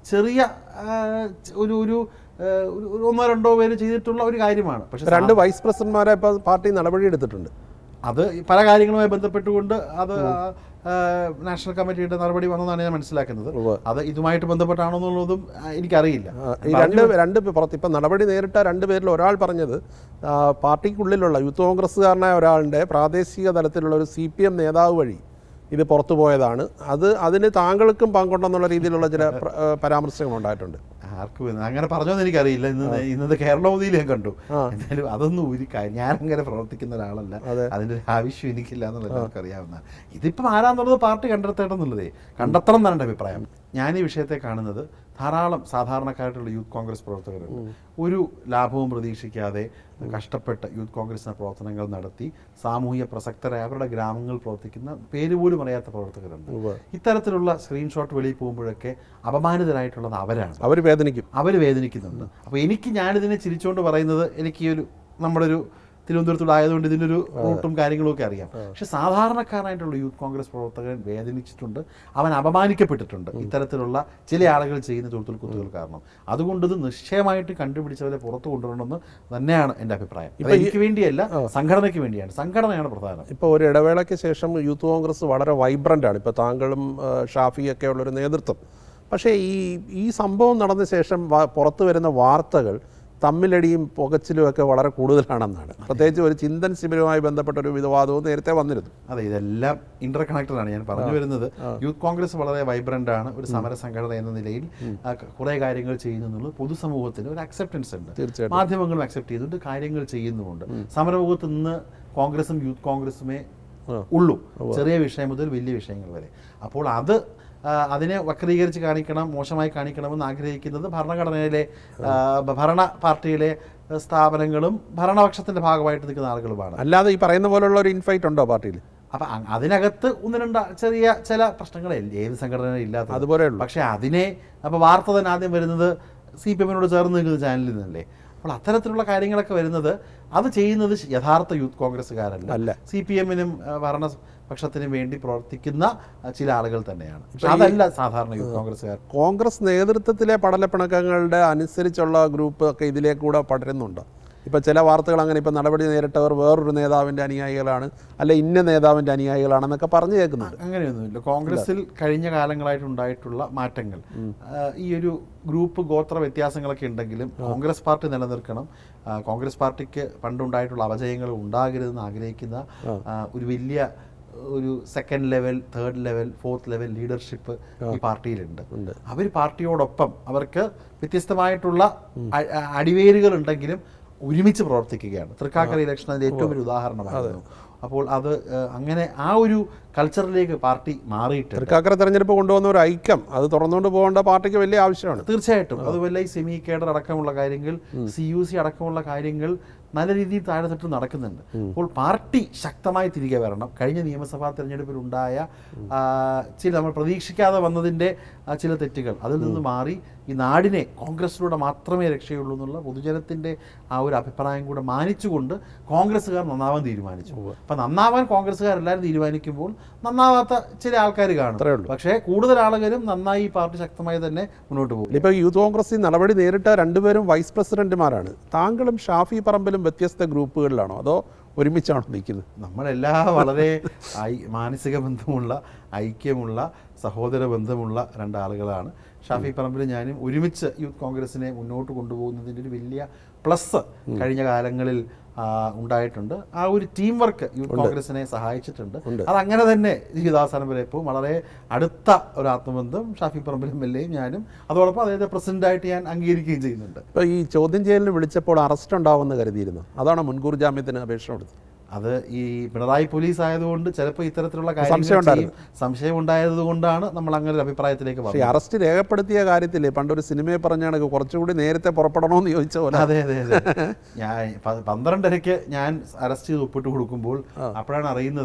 ചെറിയ ആ, ഒരു ഒരു ആ, ഒരു- ഒരു ഒന്നോ രണ്ടോ പേര് ചെയ്തിട്ടുള്ള ഒരു കാര്യമാണ് പക്ഷെ രണ്ട് വൈസ് പ്രസിഡന്റ്മാരെ ഇപ്പോൾ പാർട്ടി നടപടി എടുത്തിട്ടുണ്ട് അത് പല കാര്യങ്ങളുമായി ബന്ധപ്പെട്ടുകൊണ്ട് അത് ആ, നാഷണൽ കമ്മിറ്റിയുടെ നടപടി വന്നതാണ് ഞാൻ മനസ്സിലാക്കുന്നത് ഉവ്വ്. അത് ഇതുമായിട്ട് ബന്ധപ്പെട്ടാണോ എന്നുള്ളതും ആ, എനിക്കറിയില്ല ആ, ഈ രണ്ട് രണ്ട് പേ- പുറത്ത് ഇപ്പം നടപടി നേരിട്ട രണ്ട് പേരിൽ ഒരാൾ പറഞ്ഞത് ആ, പാർട്ടിക്കുള്ളിലുള്ള യൂത്ത് കോൺഗ്രസ്സുകാരനായ ഒരാളുടെ പ്രാദേശിക തലത്തിലുള്ള ഒരു സി പി എം നേതാവ് വഴി ഇത് പുറത്തു പോയതാണ് അത് അതിന് താങ്കൾക്കും പങ്കുണ്ടെന്നുള്ള രീതിയിലുള്ള ചില പ്ര- ആ, പരാമർശങ്ങൾ ഉണ്ടായിട്ടുണ്ട് ആർക്കും ഇത് അങ്ങനെ പറഞ്ഞോന്ന് എനിക്കറിയില്ല ഇന്ന് ഇന്നത്തെ കേരളമോദിയിൽ ഞാൻ കണ്ടു എന്തായാലും അതൊന്നും ഒരു കാര്യം ഞാൻ അങ്ങനെ പ്രവർത്തിക്കുന്ന ഒരാളല്ല അതെ. അതിന്റെ ഒരു ആവശ്യം എനിക്കില്ല എന്നുള്ളത് നമുക്ക് അറിയാവുന്ന ഇതിപ്പം ആരാന്നുള്ളത് പാർട്ടി കണ്ടെത്തേണ്ടെന്നുള്ളതേ കണ്ടെത്തണം എന്നാണ് എൻ്റെ അഭിപ്രായം ഞാൻ ഈ വിഷയത്തെ കാണുന്നത് ധാരാളം സാധാരണക്കാരായിട്ടുള്ള യൂത്ത് കോൺഗ്രസ് പ്രവർത്തകരുണ്ട് ഒരു ലാഭവും പ്രതീക്ഷിക്കാതെ കഷ്ടപ്പെട്ട് യൂത്ത് കോൺഗ്രസിന്റെ പ്രവർത്തനങ്ങൾ നടത്തി സാമൂഹിക പ്രസക്തരായ അവരുടെ ഗ്രാമങ്ങളിൽ പ്രവർത്തിക്കുന്ന പേര് പോലും അറിയാത്ത പ്രവർത്തകരുണ്ട് ഉവ്വ്. ഇത്തരത്തിലുള്ള സ്ക്രീൻഷോട്ട് വെളിയിൽ പോകുമ്പോഴൊക്കെ അപമാനിതരായിട്ടുള്ളത് അവരാണ് അവർ വേദനിക്കും അവർ വേദനിക്കുന്നുണ്ട് അപ്പോൾ എനിക്ക് ഞാനിതിനെ ചിരിച്ചുകൊണ്ട് പറയുന്നത് എനിക്ക് ഈ ഒരു നമ്മുടെ ഒരു തിരുവനന്തപുരത്തൂടെ ആയതുകൊണ്ട് ഇതിൻ്റെ ഒരു റൂട്ടും കാര്യങ്ങളും ഒക്കെ അറിയാം പക്ഷെ സാധാരണക്കാരനായിട്ടുള്ള യൂത്ത് കോൺഗ്രസ് പ്രവർത്തകൻ വേദനിച്ചിട്ടുണ്ട് അവൻ അപമാനിക്കപ്പെട്ടിട്ടുണ്ട് ഇത്തരത്തിലുള്ള ചില ആളുകൾ ചെയ്യുന്ന തൊഴുത്തിൽ കുത്തുകൾ കാരണം അതുകൊണ്ട് ഇത് നിശ്ചയമായിട്ട് കണ്ടുപിടിച്ചവരെ പുറത്തു കൊണ്ടുവരണമെന്ന് തന്നെയാണ് എൻ്റെ അഭിപ്രായം അത് എനിക്ക് വേണ്ടിയല്ല സംഘടനയ്ക്ക് വേണ്ടിയാണ് സംഘടനയാണ് പ്രധാനം ഇപ്പോൾ ഒരു ഇടവേളയ്ക്ക് ശേഷം യൂത്ത് കോൺഗ്രസ് വളരെ വൈബ്രൻ്റ് ആണ് ഇപ്പോൾ താങ്കളും ആ, ഷാഫിയൊക്കെ ഉള്ളൊരു നേതൃത്വം പക്ഷേ ഈ ഈ സംഭവം നടന്ന ശേഷം വ- പുറത്തു വരുന്ന വാർത്തകൾ തമ്മിലടിയും പുകച്ചിലും ഒക്കെ വളരെ കൂടുതലാണെന്നാണ് പ്രത്യേകിച്ച് ഒരു ചിന്തൻ ശിബിരവുമായി ബന്ധപ്പെട്ട ഒരു വിവാദവും നേരത്തെ വന്നിരുന്നു അതെ ഇതെല്ലാം ഇന്റർ കണക്റ്റഡ് ആണ് ഞാൻ പറഞ്ഞു വരുന്നത് യൂത്ത് കോൺഗ്രസ് വളരെ വൈബ്രന്റ് ആണ് ഒരു സമര സംഘടന എന്ന നിലയിൽ ആ, ക- കുറേ കാര്യങ്ങൾ ചെയ്യുന്നു എന്നുള്ളത് പൊതുസമൂഹത്തിന് ഒരു അക്സെപ്റ്റൻസ് ഉണ്ട് തീർച്ചയായിട്ടും മാധ്യമങ്ങളും അക്സെപ്റ്റ് ചെയ്തിട്ട് കാര്യങ്ങൾ ചെയ്യുന്നുമുണ്ട് സമരമുഖത്ത് നിന്ന് കോൺഗ്രസും യൂത്ത് കോൺഗ്രസുമേ ഉള്ളൂ ചെറിയ വിഷയം മുതൽ വലിയ വിഷയങ്ങൾ വരെ അപ്പോൾ അത് ആ, അതിനെ വക്രീകരിച്ച് കാണിക്കണം മോശമായി കാണിക്കണമെന്ന് ആഗ്രഹിക്കുന്നത് ഭരണഘടനയിലെ ആ, ഭരണ പാർട്ടിയിലെ ആ, സ്ഥാപനങ്ങളും ഭരണപക്ഷത്തിന്റെ ഭാഗമായിട്ട് നിൽക്കുന്ന ആളുകളുമാണ് അല്ലാതെ ഈ പറയുന്ന പോലുള്ള ഒരു ഇൻഫൈറ്റ് ഉണ്ടോ പാർട്ടിയിൽ അപ്പൊ അ- അതിനകത്ത് ഒന്ന് രണ്ട് ചെറിയ ചില പ്രശ്നങ്ങളെ ഏത് സംഘടന ഇല്ലാത്ത അതുപോലെ ഉള്ളൂ പക്ഷെ അതിനെ അപ്പൊ വാർത്ത തന്നെ ആദ്യം വരുന്നത് സി പി എമ്മിനോട് ചേർന്ന് നിൽക്കുന്ന ചാനലിൽ നിന്നല്ലേ അപ്പോൾ അത്തരത്തിലുള്ള കാര്യങ്ങളൊക്കെ വരുന്നത് അത് ചെയ്യുന്നത് ശ- യഥാർത്ഥ യൂത്ത് കോൺഗ്രസ്സുകാരല്ല അല്ല. സി പി എമ്മിനും ഭരണപക്ഷത്തിനും വേണ്ടി പ്രവർത്തിക്കുന്ന ആ, ചില ആളുകൾ തന്നെയാണ് പക്ഷെ അതല്ല സാധാരണ യൂത്ത് കോൺഗ്രസ്സുകാർ കോൺഗ്രസ് നേതൃത്വത്തിലെ പടലപ്പിണക്കങ്ങളുടെ അനുസരിച്ചുള്ള ഗ്രൂപ്പ് ഒക്കെ ഇതിലേക്കൂടെ പടരുന്നുണ്ട് ഇപ്പം ചില വാർത്തകൾ അങ്ങനെ ഇപ്പം നടപടി നേരിട്ടവർ വേറൊരു നേതാവിൻ്റെ അനുയായികളാണ് അല്ലെ ഇന്ന നേതാവിൻ്റെ അനുയായികളാണെന്നൊക്കെ പറഞ്ഞു കേൾക്കുന്നുണ്ട് അങ്ങനെയൊന്നുമില്ല കോൺഗ്രസിൽ കഴിഞ്ഞ കാലങ്ങളായിട്ട് ഉണ്ടായിട്ടുള്ള മാറ്റങ്ങൾ ആ, ഈ ഒരു ഗ്രൂപ്പ് ഗോത്ര വ്യത്യാസങ്ങളൊക്കെ ഉണ്ടെങ്കിലും കോൺഗ്രസ് പാർട്ടി നിലനിൽക്കണം ആ, കോൺഗ്രസ് പാർട്ടിക്ക് പണ്ടുണ്ടായിട്ടുള്ള അപജയങ്ങൾ ഉണ്ടാകരുതെന്ന് ആഗ്രഹിക്കുന്ന ആ, ഒരു വലിയ ഒരു second level third level fourth level leadership ഈ പാർട്ടിയിലുണ്ട് അവർ പാർട്ടിയോടൊപ്പം അവർക്ക് വ്യത്യസ്തമായിട്ടുള്ള അ- അ- അടിവേരുകൾ ഉണ്ടെങ്കിലും ഒരുമിച്ച് പ്രവർത്തിക്കുകയാണ് തൃക്കാക്കര ഇലക്ഷൻ അതിന്റെ ഏറ്റവും ഒരു ഉദാഹരണമായിരുന്നു അപ്പോൾ അത് ഏഹ്, അങ്ങനെ ആ ഒരു കൾച്ചറിലേക്ക് പാർട്ടി മാറിയിട്ടുണ്ട് തൃക്കാക്കര തെരഞ്ഞെടുപ്പ് കൊണ്ടുവന്ന ഒരു ഐക്യം അത് തുറന്നുകൊണ്ട് പോകേണ്ട പാർട്ടിക്ക് വലിയ ആവശ്യമാണ് തീർച്ചയായിട്ടും അതുപോലെ ഈ സെമി കേഡർ അടക്കമുള്ള കാര്യങ്ങൾ സി യു സി അടക്കമുള്ള കാര്യങ്ങൾ നല്ല രീതിയിൽ താഴെത്തട്ട് നടക്കുന്നുണ്ട് അപ്പോൾ പാർട്ടി ശക്തമായി തിരികെ വരണം കഴിഞ്ഞ നിയമസഭാ തെരഞ്ഞെടുപ്പിലുണ്ടായ ആ, ചില നമ്മൾ പ്രതീക്ഷിക്കാതെ വന്നതിൻ്റെ ആ, ചില തെറ്റുകൾ അതിൽ നിന്ന് മാറി ഈ നാടിനെ കോൺഗ്രസിലൂടെ മാത്രമേ രക്ഷയുള്ളൂ എന്നുള്ള പൊതുജനത്തിൻ്റെ ആ ഒരു അഭിപ്രായം കൂടെ മാനിച്ചുകൊണ്ട് കോൺഗ്രസ്സുകാർ നന്നാവാൻ തീരുമാനിച്ചു അപ്പം നന്നാവാൻ കോൺഗ്രസ്സുകാരെല്ലാവരും തീരുമാനിക്കുമ്പോൾ നന്നാവാത്ത ചില ആൾക്കാർ കാണും അത്രേ ഉള്ളൂ പക്ഷേ കൂടുതൽ ആളുകളും നന്നായി ഈ പാർട്ടി ശക്തമായി തന്നെ മുന്നോട്ട് പോകും ഇപ്പോൾ യൂത്ത് കോൺഗ്രസ് ഈ നടപടി നേരിട്ട രണ്ടുപേരും വൈസ് പ്രസിഡന്റുമാരാണ് താങ്കളും ഷാഫി പറമ്പിലും വ്യത്യസ്ത ഗ്രൂപ്പുകളിലാണോ അതോ ഒരുമിച്ചാണോ നിൽക്കുന്നത് നമ്മളെല്ലാ വളരെ ഐ മാനസിക ബന്ധമുള്ള ഐക്യമുള്ള സഹോദര ബന്ധമുള്ള രണ്ടാളുകളാണ് ഷാഫി പറമ്പിൽ ഞാനും ഒരുമിച്ച് യൂത്ത് കോൺഗ്രസിനെ മുന്നോട്ട് കൊണ്ടുപോകുന്നതിൻ്റെ ഒരു വലിയ പ്ലസ് കഴിഞ്ഞ കാലങ്ങളിൽ ആ, ഉണ്ടായിട്ടുണ്ട് ആ ഒരു ടീം വർക്ക് യൂത്ത് കോൺഗ്രസിനെ സഹായിച്ചിട്ടുണ്ട് അത് അങ്ങനെ തന്നെ ജീവിതാവസാനം വരെ ഇപ്പോൾ വളരെ അടുത്ത ഒരു ആത്മബന്ധം ഷാഫി പറമ്പിൽ എം എൽ എയും ഞാനും അതോടൊപ്പം അദ്ദേഹത്തെ പ്രസിഡന്റായിട്ട് ഞാൻ അംഗീകരിക്കുകയും ചെയ്യുന്നുണ്ട് ഇപ്പോൾ ഈ ചോദ്യം ചെയ്യലിന് വിളിച്ചപ്പോൾ അറസ്റ്റ് ഉണ്ടാവുമെന്ന് കരുതിയിരുന്നു അതാണ് മുൻകൂർ ജാമ്യത്തിന് അപേക്ഷ കൊടുത്തത് അത് ഈ പിണറായി പോലീസ് ആയതുകൊണ്ട് ചിലപ്പോൾ ഇത്തരത്തിലുള്ള സംശയം കാര്യങ്ങൾ ഉണ്ടായിരുന്നു. ചെയ്യും സംശയം ഉണ്ടായത് കൊണ്ടാണ് നമ്മൾ അങ്ങനെ ഒരു അഭിപ്രായത്തിലേക്ക് പക്ഷേ ഈ വന്നത് അറസ്റ്റ് രേഖപ്പെടുത്തിയ കാര്യത്തിൽ പണ്ടൊരു സിനിമയെ പറഞ്ഞാണ് കുറച്ചുകൂടി നേരത്തെ പുറപ്പെടണമെന്ന് ചോദിച്ച പോലെ അതെ അതെ അതെ ഞാൻ പ- പന്ത്രണ്ടരയ്ക്ക് ഞാൻ അറസ്റ്റ് ചെയ്ത് ഒപ്പിട്ട് കൊടുക്കുമ്പോൾ അപ്പോഴാണ് അറിയുന്നത്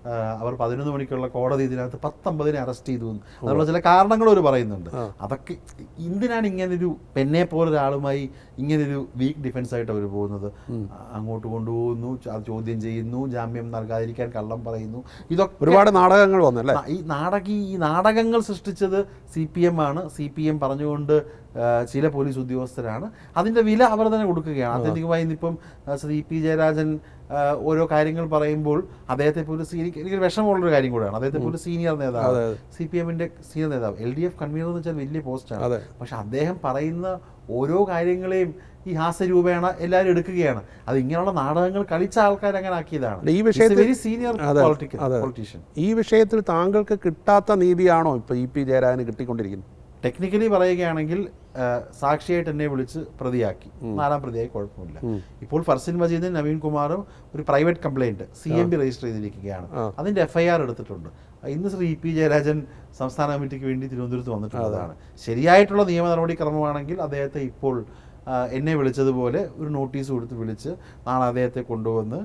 ആ, അവർ പതിനൊന്ന് മണിക്കുള്ള കോടതി ഇതിനകത്ത് പത്തൊമ്പതിനെ അറസ്റ്റ് ചെയ്തു എന്ന് അതുള്ള ചില കാരണങ്ങൾ അവർ പറയുന്നുണ്ട് അതൊക്കെ എന്തിനാണ് ഇങ്ങനൊരു പെന്നെ പോലെ ഒരാളുമായി ഇങ്ങനൊരു വീക്ക് ഡിഫൻസ് ആയിട്ട് അവർ പോകുന്നത് അങ്ങോട്ട് കൊണ്ടുപോകുന്നു ച- അത് ചോദ്യം ചെയ്യുന്നു ജാമ്യം നൽകാതിരിക്കാൻ കള്ളം പറയുന്നു ഇതൊക്കെ ഒരുപാട് നാടകങ്ങൾ വന്നല്ലേ ന- ഈ നാടകി ഈ നാടകങ്ങൾ സൃഷ്ടിച്ചത് സി പി എം ആണ് സി പി എം പറഞ്ഞുകൊണ്ട് ആ, ചില പോലീസ് ഉദ്യോഗസ്ഥരാണ് അതിന്റെ വില അവർ തന്നെ കൊടുക്കുകയാണ് ആത്യന്തികമായി ഇന്നിപ്പം ആ, ശ്രീ പി ജയരാജൻ ആ, ഓരോ കാര്യങ്ങൾ പറയുമ്പോൾ അദ്ദേഹത്തെ പോലെ സീനിയർ എനിക്ക് വിഷമമുള്ളൊരു കാര്യം കൂടെയാണ് അദ്ദേഹത്തെ പോലെ സീനിയർ നേതാവ് സി പി എമ്മിന്റെ സീനിയർ നേതാവ് എൽ ഡി എഫ് കൺവീനർ എന്ന് വെച്ചാൽ വലിയ പോസ്റ്റാണ് അതെ. പക്ഷെ അദ്ദേഹം പറയുന്ന ഓരോ കാര്യങ്ങളെയും ഈ ഹാസ്യരൂപേണ എല്ലാവരും എടുക്കുകയാണ് അത് ഇങ്ങനെയുള്ള നാടകങ്ങൾ കളിച്ച ആൾക്കാർ അങ്ങനെ ആക്കിയതാണ് ഈ വിഷയത്തിൽ- വെരി സീനിയർ അതെ, പൊളിറ്റിക്കൽ അതെ. പൊളിറ്റീഷ്യൻ ഈ വിഷയത്തിൽ താങ്കൾക്ക് കിട്ടാത്ത നീതിയാണോ ഇപ്പൊ ഇ പി ജയരാജന് കിട്ടിക്കൊണ്ടിരിക്കുന്നത് ടെക്നിക്കലി പറയുകയാണെങ്കിൽ ആ, സാക്ഷിയായിട്ട് എന്നെ വിളിച്ച് പ്രതിയാക്കി നാലാം പ്രതിയായി കുഴപ്പമില്ല ഇപ്പോൾ ഫർസിൻ മജീദും നവീൻ കുമാറും ഒരു private complaint C M B register ചെയ്തിരിക്കുകയാണ് അതിന്റെ എഫ് ഐ ആർ എടുത്തിട്ടുണ്ട് ഇന്ന് ശ്രീ പി ജയരാജൻ സംസ്ഥാന കമ്മിറ്റിക്ക് വേണ്ടി തിരുവനന്തപുരത്ത് വന്നിട്ടുള്ളതാണ് ശരിയായിട്ടുള്ള നിയമ നടപടിക്രമമാണെങ്കിൽ അദ്ദേഹത്തെ ഇപ്പോൾ ആ, എന്നെ വിളിച്ചതുപോലെ ഒരു നോട്ടീസ് കൊടുത്ത് വിളിച്ച് നാളെ അദ്ദേഹത്തെ കൊണ്ടുവന്ന്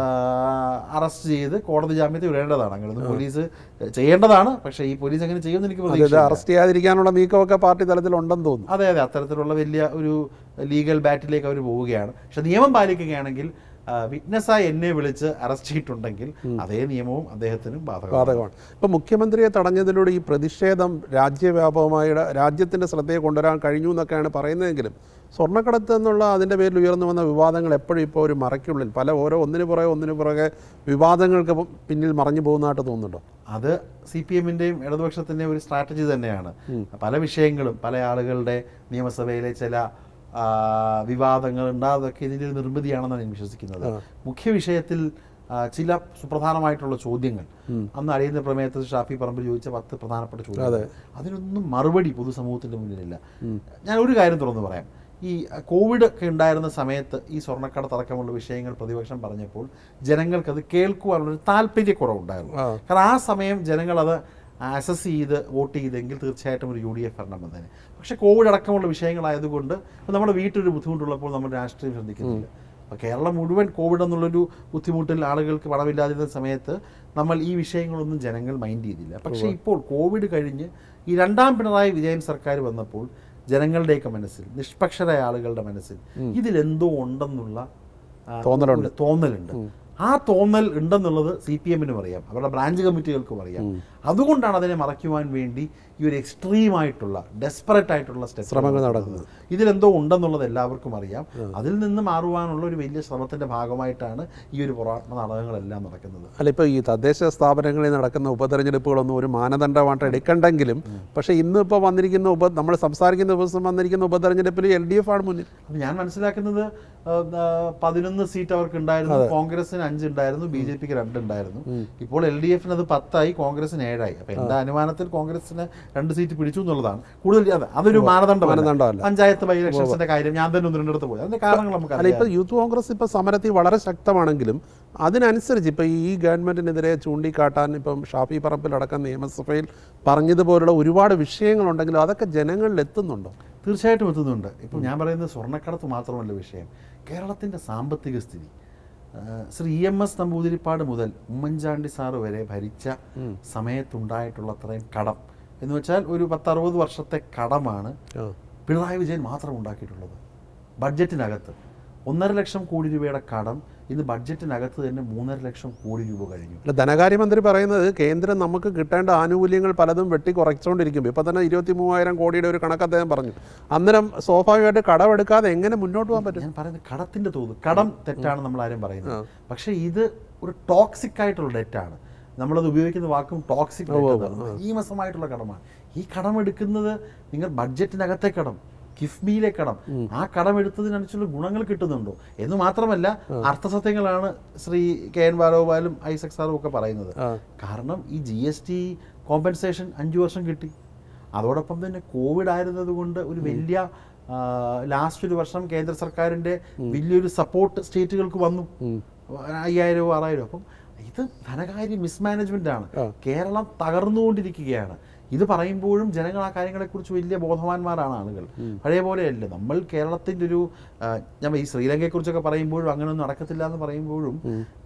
അറസ്റ്റ് ചെയ്ത് കോടതി ജാമ്യത്തിൽ വിടേണ്ടതാണ് അങ്ങനെ പോലീസ് ചെയ്യേണ്ടതാണ് പക്ഷേ ഈ പോലീസ് അങ്ങനെ ചെയ്യുമെന്ന് എനിക്ക് അതായത് പ്രതീക്ഷ അറസ്റ്റ് ചെയ്യാതിരിക്കാനുള്ള നീക്കമൊക്കെ പാർട്ടി തലത്തിലുണ്ടെന്ന് തോന്നുന്നു അതെ അതെ അത്തരത്തിലുള്ള വലിയ ഒരു ലീഗൽ ബാറ്റിലേക്ക് അവർ പോവുകയാണ് പക്ഷെ നിയമം പാലിക്കുകയാണെങ്കിൽ വിറ്റ്നസ്സായി എന്നെ വിളിച്ച് അറസ്റ്റ് ചെയ്തിട്ടുണ്ടെങ്കിൽ അതേ നിയമവും അദ്ദേഹത്തിനും ബാധകമാണ് ബാധകമാണ് ഇപ്പം മുഖ്യമന്ത്രിയെ തടഞ്ഞതിലൂടെ ഈ പ്രതിഷേധം രാജ്യവ്യാപകമായി രാജ്യത്തിൻ്റെ ശ്രദ്ധയെ കൊണ്ടുവരാൻ കഴിഞ്ഞു എന്നൊക്കെയാണ് പറയുന്നതെങ്കിലും സ്വർണ്ണക്കടത്ത് എന്നുള്ള അതിൻ്റെ പേരിൽ ഉയർന്നു വന്ന വിവാദങ്ങൾ എപ്പോഴും ഇപ്പോൾ ഒരു മറയ്ക്കുള്ളിൽ പല ഓരോ ഒന്നിനു പുറകെ ഒന്നിനു പുറകെ വിവാദങ്ങൾക്ക് പിന്നിൽ മറഞ്ഞു പോകുന്നതായിട്ട് തോന്നുന്നുണ്ടോ അത് സി പി എമ്മിൻ്റെയും ഇടതുപക്ഷത്തിൻ്റെയും ഒരു സ്ട്രാറ്റജി തന്നെയാണ് പല വിഷയങ്ങളും പല ആളുകളുടെ നിയമസഭയിലെ ചില ആ, വിവാദങ്ങൾ ഉണ്ടാകുന്നതൊക്കെ ഇതിൻ്റെ ഒരു നിർമ്മിതിയാണെന്നാണ് ഞാൻ വിശ്വസിക്കുന്നത് മുഖ്യ വിഷയത്തിൽ ആ, ചില സുപ്രധാനമായിട്ടുള്ള ചോദ്യങ്ങൾ അന്ന് അടിയന്തര പ്രമേയത്തിൽ ഷാഫി പറമ്പിൽ ചോദിച്ച പത്ത് പ്രധാനപ്പെട്ട ചോദ്യങ്ങൾ അതിനൊന്നും മറുപടി പൊതുസമൂഹത്തിന്റെ മുന്നിലില്ല ഞാൻ ഒരു കാര്യം തുറന്നു പറയാം ഈ കോവിഡ് ഒക്കെ ഉണ്ടായിരുന്ന സമയത്ത് ഈ സ്വർണ്ണക്കടത്തടക്കമുള്ള വിഷയങ്ങൾ പ്രതിപക്ഷം പറഞ്ഞപ്പോൾ ജനങ്ങൾക്കത് കേൾക്കുവാനുള്ളൊരു താല്പര്യക്കുറവുണ്ടായിരുന്നു ആ. കാരണം ആ സമയം ജനങ്ങൾ അത് അസസ് ചെയ്ത് വോട്ട് ചെയ്തെങ്കിൽ തീർച്ചയായിട്ടും ഒരു യു ഡി എഫ് ഭരണം വന്നേനെ പക്ഷേ കോവിഡ് അടക്കമുള്ള വിഷയങ്ങളായതുകൊണ്ട് ഇപ്പം നമ്മുടെ വീട്ടിലൊരു ബുദ്ധിമുട്ടുള്ളപ്പോൾ നമ്മൾ രാഷ്ട്രീയം ശ്രദ്ധിക്കുന്നില്ല അപ്പോൾ കേരളം മുഴുവൻ കോവിഡ് എന്നുള്ളൊരു ബുദ്ധിമുട്ടിൽ ആളുകൾക്ക് പണമില്ലാതിരുന്ന സമയത്ത് നമ്മൾ ഈ വിഷയങ്ങളൊന്നും ജനങ്ങൾ മൈൻഡ് ചെയ്തില്ല പക്ഷേ ഇപ്പോൾ കോവിഡ് കഴിഞ്ഞ് ഈ രണ്ടാം പിണറായി വിജയൻ സർക്കാർ വന്നപ്പോൾ ജനങ്ങളുടെയൊക്കെ മനസ്സിൽ നിഷ്പക്ഷരായ ആളുകളുടെ മനസ്സിൽ ഇതിലെന്തോ ഉണ്ടെന്നുള്ള ആ, തോന്നലുണ്ട്. ഒരു തോന്നലുണ്ട് ആ തോന്നൽ ഉണ്ടെന്നുള്ളത് സി പി എമ്മിനും അറിയാം അവരുടെ ബ്രാഞ്ച് കമ്മിറ്റികൾക്കും അറിയാം അതുകൊണ്ടാണ് അതിനെ മറയ്ക്കുവാൻ വേണ്ടി ഈ ഒരു എക്സ്ട്രീം ആയിട്ടുള്ള ഡെസ്പറേറ്റ് ആയിട്ടുള്ള സ്റ്റെപ്പ് ശ്രമങ്ങൾ നടക്കുന്നത്. ഇതിലെന്തോ ഉണ്ടെന്നുള്ളത് എല്ലാവർക്കും അറിയാം അതിൽ നിന്ന് മാറുവാനുള്ള ഒരു വലിയ ശ്രമത്തിന്റെ ഭാഗമായിട്ടാണ് ഈ ഒരു പുറാത്മ നാടകങ്ങളെല്ലാം നടക്കുന്നത് അല്ല ഇപ്പോൾ ഈ തദ്ദേശ സ്ഥാപനങ്ങളിൽ നടക്കുന്ന ഉപതെരഞ്ഞെടുപ്പുകളൊന്നും ഒരു മാനദണ്ഡമായിട്ട് എടുക്കണ്ടെങ്കിലും പക്ഷേ ഇന്ന് ഇപ്പോൾ വന്നിരിക്കുന്ന ഉപ നമ്മൾ സംസാരിക്കുന്ന ദിവസം വന്നിരിക്കുന്ന ഉപതെരഞ്ഞെടുപ്പിൽ എൽ ഡി എഫ് ആണ് മുന്നിൽ അപ്പൊ ഞാൻ മനസ്സിലാക്കുന്നത് ആ, ആ, പതിനൊന്ന് സീറ്റ് അവർക്ക് ഉണ്ടായിരുന്നു കോൺഗ്രസിന് അഞ്ച് ഉണ്ടായിരുന്നു ബി ജെ പിക്ക് രണ്ട് ഉണ്ടായിരുന്നു ഇപ്പോൾ എൽ ഡി എഫിന് അത് പത്തായി കോൺഗ്രസിന് ഏഴായി അപ്പൊ എന്റെ അനുമാനത്തിൽ കോൺഗ്രസിന് രണ്ട് സീറ്റ് പിടിച്ചു എന്നുള്ളതാണ് കൂടുതൽ അതെ അതൊരു മാനദണ്ഡമല്ല മാനദണ്ഡമല്ല. പഞ്ചായത്ത് ബൈ ഇലക്ഷൻസിന്റെ കാര്യം ഞാൻ തന്നെ ഒന്ന് രണ്ടിടത്ത് പോയി അതിന്റെ കാരണങ്ങൾ നമുക്ക് അല്ല ഇപ്പോൾ യൂത്ത് കോൺഗ്രസ് ഇപ്പോൾ സമരത്തിൽ വളരെ ശക്തമാണെങ്കിലും അതിനനുസരിച്ച് ഇപ്പോൾ ഈ ഗവൺമെൻറ്റിനെതിരെ ചൂണ്ടിക്കാട്ടാൻ ഇപ്പം ഷാഫി പറമ്പിലടക്കം നിയമസഭയിൽ പറഞ്ഞതുപോലുള്ള ഒരുപാട് വിഷയങ്ങളുണ്ടെങ്കിലും അതൊക്കെ ജനങ്ങളിൽ എത്തുന്നുണ്ടോ തീർച്ചയായിട്ടും എത്തുന്നുണ്ട് ഇപ്പം ഞാൻ പറയുന്നത് സ്വർണ്ണക്കടത്ത് മാത്രമല്ല വിഷയം കേരളത്തിൻ്റെ സാമ്പത്തിക സ്ഥിതി ആ, Shri E M S Namboodiripad മുതൽ ഉമ്മൻചാണ്ടി സാറ് വരെ ഭരിച്ച സമയത്തുണ്ടായിട്ടുള്ള അത്രയും കടം എന്ന് വെച്ചാൽ ഒരു പത്തറുപത് വർഷത്തെ കടമാണ് ആ. പിണറായി വിജയൻ മാത്രം ഉണ്ടാക്കിയിട്ടുള്ളത് ബഡ്ജറ്റിനകത്ത് ഒന്നര ലക്ഷം കോടി രൂപയുടെ കടം ഇന്ന് ബഡ്ജറ്റിനകത്ത് തന്നെ മൂന്നര ലക്ഷം കോടി രൂപ കഴിഞ്ഞു അല്ല ധനകാര്യമന്ത്രി പറയുന്നത് കേന്ദ്രം നമുക്ക് കിട്ടേണ്ട ആനുകൂല്യങ്ങൾ പലതും വെട്ടി കുറച്ചുകൊണ്ടിരിക്കും ഇപ്പം തന്നെ ഇരുപത്തി മൂവായിരം കോടിയുടെ ഒരു കണക്ക് അദ്ദേഹം പറഞ്ഞു അന്നേരം സ്വാഭാവികമായിട്ട് കടമെടുക്കാതെ എങ്ങനെ മുന്നോട്ട് പോകാൻ പറ്റും ഞാൻ പറയുന്നത് കടത്തിന്റെ തോത് കടം തെറ്റാണ് നമ്മൾ ആരും പറയുന്നത് പക്ഷേ ഇത് ഒരു ടോക്സിക് ആയിട്ടുള്ള ഡെറ്റാണ് നമ്മളത് ഉപയോഗിക്കുന്ന വാക്കും ടോക്സിക് ഭീമസമായിട്ടുള്ള കടമാണ് ഈ കടം എടുക്കുന്നത് നിങ്ങൾ ബഡ്ജറ്റിനകത്തെ കടം കിഫ്ബിയിലെ കടം ആ കടം എടുത്തതിനനുസരിച്ചുള്ള ഗുണങ്ങൾ കിട്ടുന്നുണ്ടോ എന്ന് മാത്രമല്ല അർത്ഥസത്യങ്ങളാണ് ശ്രീ കെ എൻ ബാലോപാലും ഐസക് സാറും ഒക്കെ പറയുന്നത് ആ. കാരണം ഈ ജി എസ് ടി കോമ്പൻസേഷൻ അഞ്ചു വർഷം കിട്ടി അതോടൊപ്പം തന്നെ കോവിഡ് ആയിരുന്നത് കൊണ്ട് ഒരു വലിയ ലാസ്റ്റ് ഒരു വർഷം കേന്ദ്ര സർക്കാരിന്റെ വലിയൊരു സപ്പോർട്ട് സ്റ്റേറ്റുകൾക്ക് വന്നു അയ്യായിരമോ ആറായിരമോ അപ്പം ഇത് ധനകാര്യ മിസ്മാനേജ്മെന്റ് ആണ് കേരളം തകർന്നുകൊണ്ടിരിക്കുകയാണ് ഇത് പറയുമ്പോഴും ജനങ്ങൾ ആ കാര്യങ്ങളെക്കുറിച്ച് വലിയ ബോധവാന്മാരാണ് ആളുകൾ പഴയ പോലെയല്ല നമ്മൾ കേരളത്തിൻ്റെ ഒരു ആ, ഞാൻ ഈ ശ്രീലങ്കയെക്കുറിച്ചൊക്കെ പറയുമ്പോഴും അങ്ങനെയൊന്നും നടക്കത്തില്ല എന്ന് പറയുമ്പോഴും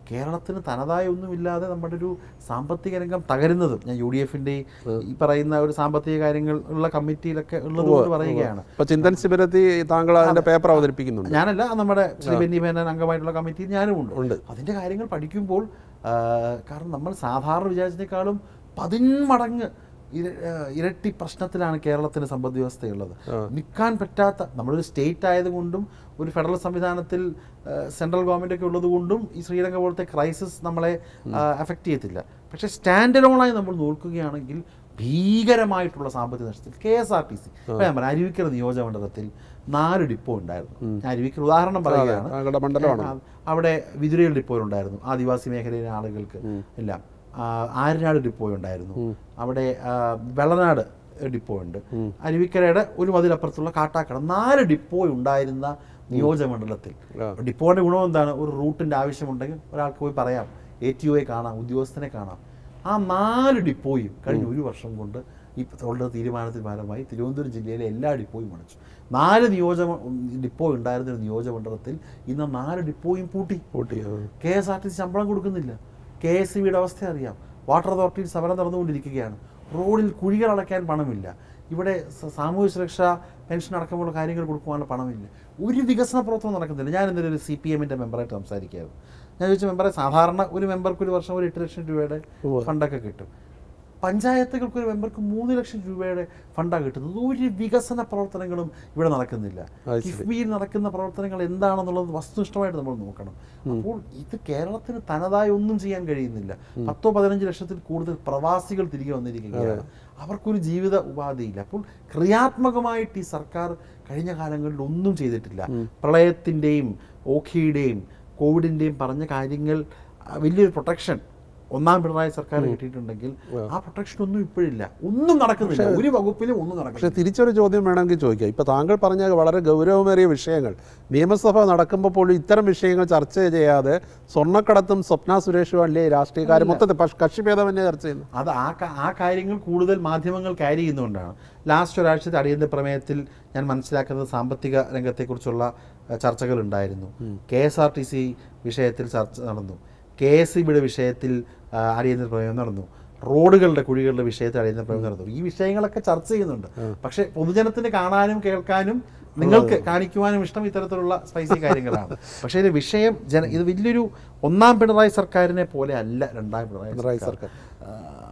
കേരളത്തിന് തനതായ ഒന്നുമില്ലാതെ നമ്മുടെ ഒരു സാമ്പത്തിക രംഗം തകരുന്നതും ഞാൻ യു ഡി എഫിൻ്റെ ഈ പറയുന്ന ഒരു സാമ്പത്തിക കാര്യങ്ങൾ ഉള്ള കമ്മിറ്റിയിലൊക്കെ ഉള്ളത് കൊണ്ട് പറയുകയാണ് ഇപ്പൊ ചിന്തൻ ശിബിരത്തിൽ താങ്കൾ അതിന്റെ പേപ്പർ അവതരിപ്പിക്കുന്നുണ്ട് ഞാനല്ല നമ്മുടെ ശ്രീ ബെന്നി മേനൻ അംഗമായിട്ടുള്ള കമ്മിറ്റിയിൽ ഞാനും ഉണ്ട് ഉണ്ട്. അതിൻ്റെ കാര്യങ്ങൾ പഠിക്കുമ്പോൾ ആ, കാരണം നമ്മൾ സാധാരണ വിചാരിച്ചതിനേക്കാളും പതിന്മടങ്ങ് ഇര- ആ, ഇരട്ടി പ്രശ്നത്തിലാണ് കേരളത്തിന് സമ്പദ് വ്യവസ്ഥയുള്ളത് നിൽക്കാൻ പറ്റാത്ത നമ്മളൊരു സ്റ്റേറ്റ് ആയതുകൊണ്ടും ഒരു ഫെഡറൽ സംവിധാനത്തിൽ ആ, സെൻട്രൽ ഗവൺമെൻറ് ഒക്കെ ഉള്ളത് കൊണ്ടും ഈ ശ്രീലങ്ക പോലത്തെ ക്രൈസിസ് നമ്മളെ അഫക്റ്റ് ചെയ്യത്തില്ല പക്ഷേ സ്റ്റാൻഡ് അലോണായി നമ്മൾ നോക്കുകയാണെങ്കിൽ ഭീകരമായിട്ടുള്ള സാമ്പത്തിക നഷ്ടത്തിൽ K S R T C ഞാൻ പറയാം അരുവിക്കര നിയോജകമണ്ഡലത്തിൽ നാല് ഡിപ്പോ ഉണ്ടായിരുന്നു ഞാൻ അരുവിക്കര ഉദാഹരണം പറയുകയാണ് താങ്കളുടെ മണ്ഡലമാണ് ആ, അവിടെ വിതുരയിൽ ഡിപ്പോ ഉണ്ടായിരുന്നു ആദിവാസി മേഖലയിലെ ആളുകൾക്ക് എല്ലാം ആ, ആര്യനാട് ഡിപ്പോ ഉണ്ടായിരുന്നു അവിടെ ആ, വെള്ളനാട് ഡിപ്പോ ഉണ്ട് അരുവിക്കരയുടെ ഒരു മതിലപ്പുറത്തുള്ള കാട്ടാക്കട നാല് ഡിപ്പോ ഉണ്ടായിരുന്ന നിയോജകമണ്ഡലത്തിൽ ഡിപ്പോയുടെ ഗുണം എന്താണ് ഒരു റൂട്ടിന്റെ ആവശ്യമുണ്ടെങ്കിൽ ഒരാൾക്ക് പോയി പറയാം എ ടി ഒയെ കാണാം ഉദ്യോഗസ്ഥനെ കാണാം ആ നാല് ഡിപ്പോയും കഴിഞ്ഞ ഒരു വർഷം കൊണ്ട് ഈ ഉള്ള തീരുമാനത്തിന് ഭാഗമായി തിരുവനന്തപുരം ജില്ലയിലെ എല്ലാ ഡിപ്പോയും അടച്ചു നാല് നിയോജക ഡിപ്പോ ഉണ്ടായിരുന്ന ഒരു നിയോജകമണ്ഡലത്തിൽ ഇന്ന് നാല് ഡിപ്പോയും പൂട്ടി കൂട്ടി ആ. K S R T C ശമ്പളം കൊടുക്കുന്നില്ല കെ എസ് ബിയുടെ അവസ്ഥ അറിയാം വാട്ടർ അതോറിറ്റിയിൽ സമരം നടന്നുകൊണ്ടിരിക്കുകയാണ് റോഡിൽ കുഴികൾ അടയ്ക്കാൻ പണമില്ല ഇവിടെ സ- സാമൂഹ്യ സുരക്ഷാ പെൻഷൻ അടക്കമുള്ള കാര്യങ്ങൾ കൊടുക്കുവാനുള്ള പണമില്ല ഒരു വികസന പ്രവർത്തനം നടക്കുന്നില്ല ഞാൻ ഇന്നലെ ഒരു സി പി എമ്മിൻ്റെ മെമ്പറായിട്ട് സംസാരിക്കുകയായിരുന്നു ഞാൻ ചോദിച്ച മെമ്പറെ സാധാരണ ഒരു മെമ്പർക്ക് ഒരു വർഷം ഒരു എട്ട് ലക്ഷം രൂപയുടെ ഫണ്ടൊക്കെ കിട്ടും പഞ്ചായത്തുകൾക്ക് ഒരു മെമ്പർക്ക് മൂന്ന് ലക്ഷം രൂപയുടെ ഫണ്ടാണ് കിട്ടുന്നത് ഒരു വികസന പ്രവർത്തനങ്ങളും ഇവിടെ നടക്കുന്നില്ല അത് കിഫ്ബിയിൽ നടക്കുന്ന പ്രവർത്തനങ്ങൾ എന്താണെന്നുള്ളത് വസ്തുനിഷ്ഠമായിട്ട് നമ്മൾ നോക്കണം അപ്പോൾ ഇത് കേരളത്തിന് തനതായ ഒന്നും ചെയ്യാൻ കഴിയുന്നില്ല പത്തോ പതിനഞ്ച് ലക്ഷത്തിൽ കൂടുതൽ പ്രവാസികൾ തിരികെ വന്നിരിക്കുകയാണ് അവർക്കൊരു ജീവിത ഉപാധിയില്ല അപ്പോൾ ക്രിയാത്മകമായിട്ട് ഈ സർക്കാർ കഴിഞ്ഞ കാലങ്ങളിൽ ഒന്നും ചെയ്തിട്ടില്ല പ്രളയത്തിൻ്റെയും ഓഖിയുടെയും കോവിഡിൻ്റെയും പറഞ്ഞ കാര്യങ്ങൾ ആ, വലിയൊരു പ്രൊട്ടക്ഷൻ ഒന്നാം പിണറായി സർക്കാർ കിട്ടിയിട്ടുണ്ടെങ്കിൽ ആ പ്രൊട്ടക്ഷൻ ഒന്നും ഇപ്പോഴില്ല ഒന്നും നടക്കുന്നില്ല ഒരു വകുപ്പിലും ഒന്നും നടക്കുന്നില്ല പക്ഷേ തിരിച്ചൊരു ചോദ്യം വേണമെങ്കിൽ ചോദിക്കാം ഇപ്പോൾ താങ്കൾ പറഞ്ഞ വളരെ ഗൗരവമേറിയ വിഷയങ്ങൾ നിയമസഭ നടക്കുമ്പോൾ പോലും ഇത്തരം വിഷയങ്ങൾ ചർച്ച ചെയ്യാതെ സ്വർണ്ണക്കടത്തും സ്വപ്ന സുരേഷും അല്ലേ രാഷ്ട്രീയക്കാർ മൊത്തത്തിൽ പക്ഷെ കക്ഷിഭേദമന്യേ ചർച്ച ചെയ്യുന്നു അത് ആ ക- ആ കാര്യങ്ങൾ കൂടുതൽ മാധ്യമങ്ങൾ ക്യാരി ചെയ്യുന്നതുകൊണ്ടാണ് ലാസ്റ്റ് ഒരാഴ്ചത്തെ അടിയന്തര പ്രമേയത്തിൽ ഞാൻ മനസ്സിലാക്കുന്നത് സാമ്പത്തിക രംഗത്തെക്കുറിച്ചുള്ള അഹ്, ചർച്ചകൾ ഉണ്ടായിരുന്നു K S R T C വിഷയത്തിൽ ചർച്ച നടന്നു കെ എസ് ഇ ബിയുടെ വിഷയത്തിൽ ആ, അടിയന്തര പ്രമേയം നടന്നു റോഡുകളുടെ കുഴികളുടെ വിഷയത്തിൽ അടിയന്തര പ്രമേയം നടന്നു ഈ വിഷയങ്ങളൊക്കെ ചർച്ച ചെയ്യുന്നുണ്ട് പക്ഷേ പൊതുജനത്തിന് കാണാനും കേൾക്കാനും നിങ്ങൾക്ക് കാണിക്കുവാനും ഇഷ്ടം ഇത്തരത്തിലുള്ള സ്പൈസി കാര്യങ്ങളാണ് പക്ഷേ ഇത് വിഷയം ജന ഇത് വലിയൊരു ഒന്നാം പിണറായി സർക്കാരിനെ പോലെ അല്ല രണ്ടാം പിണറായി പിണറായി സർക്കാർ. സർക്കാർ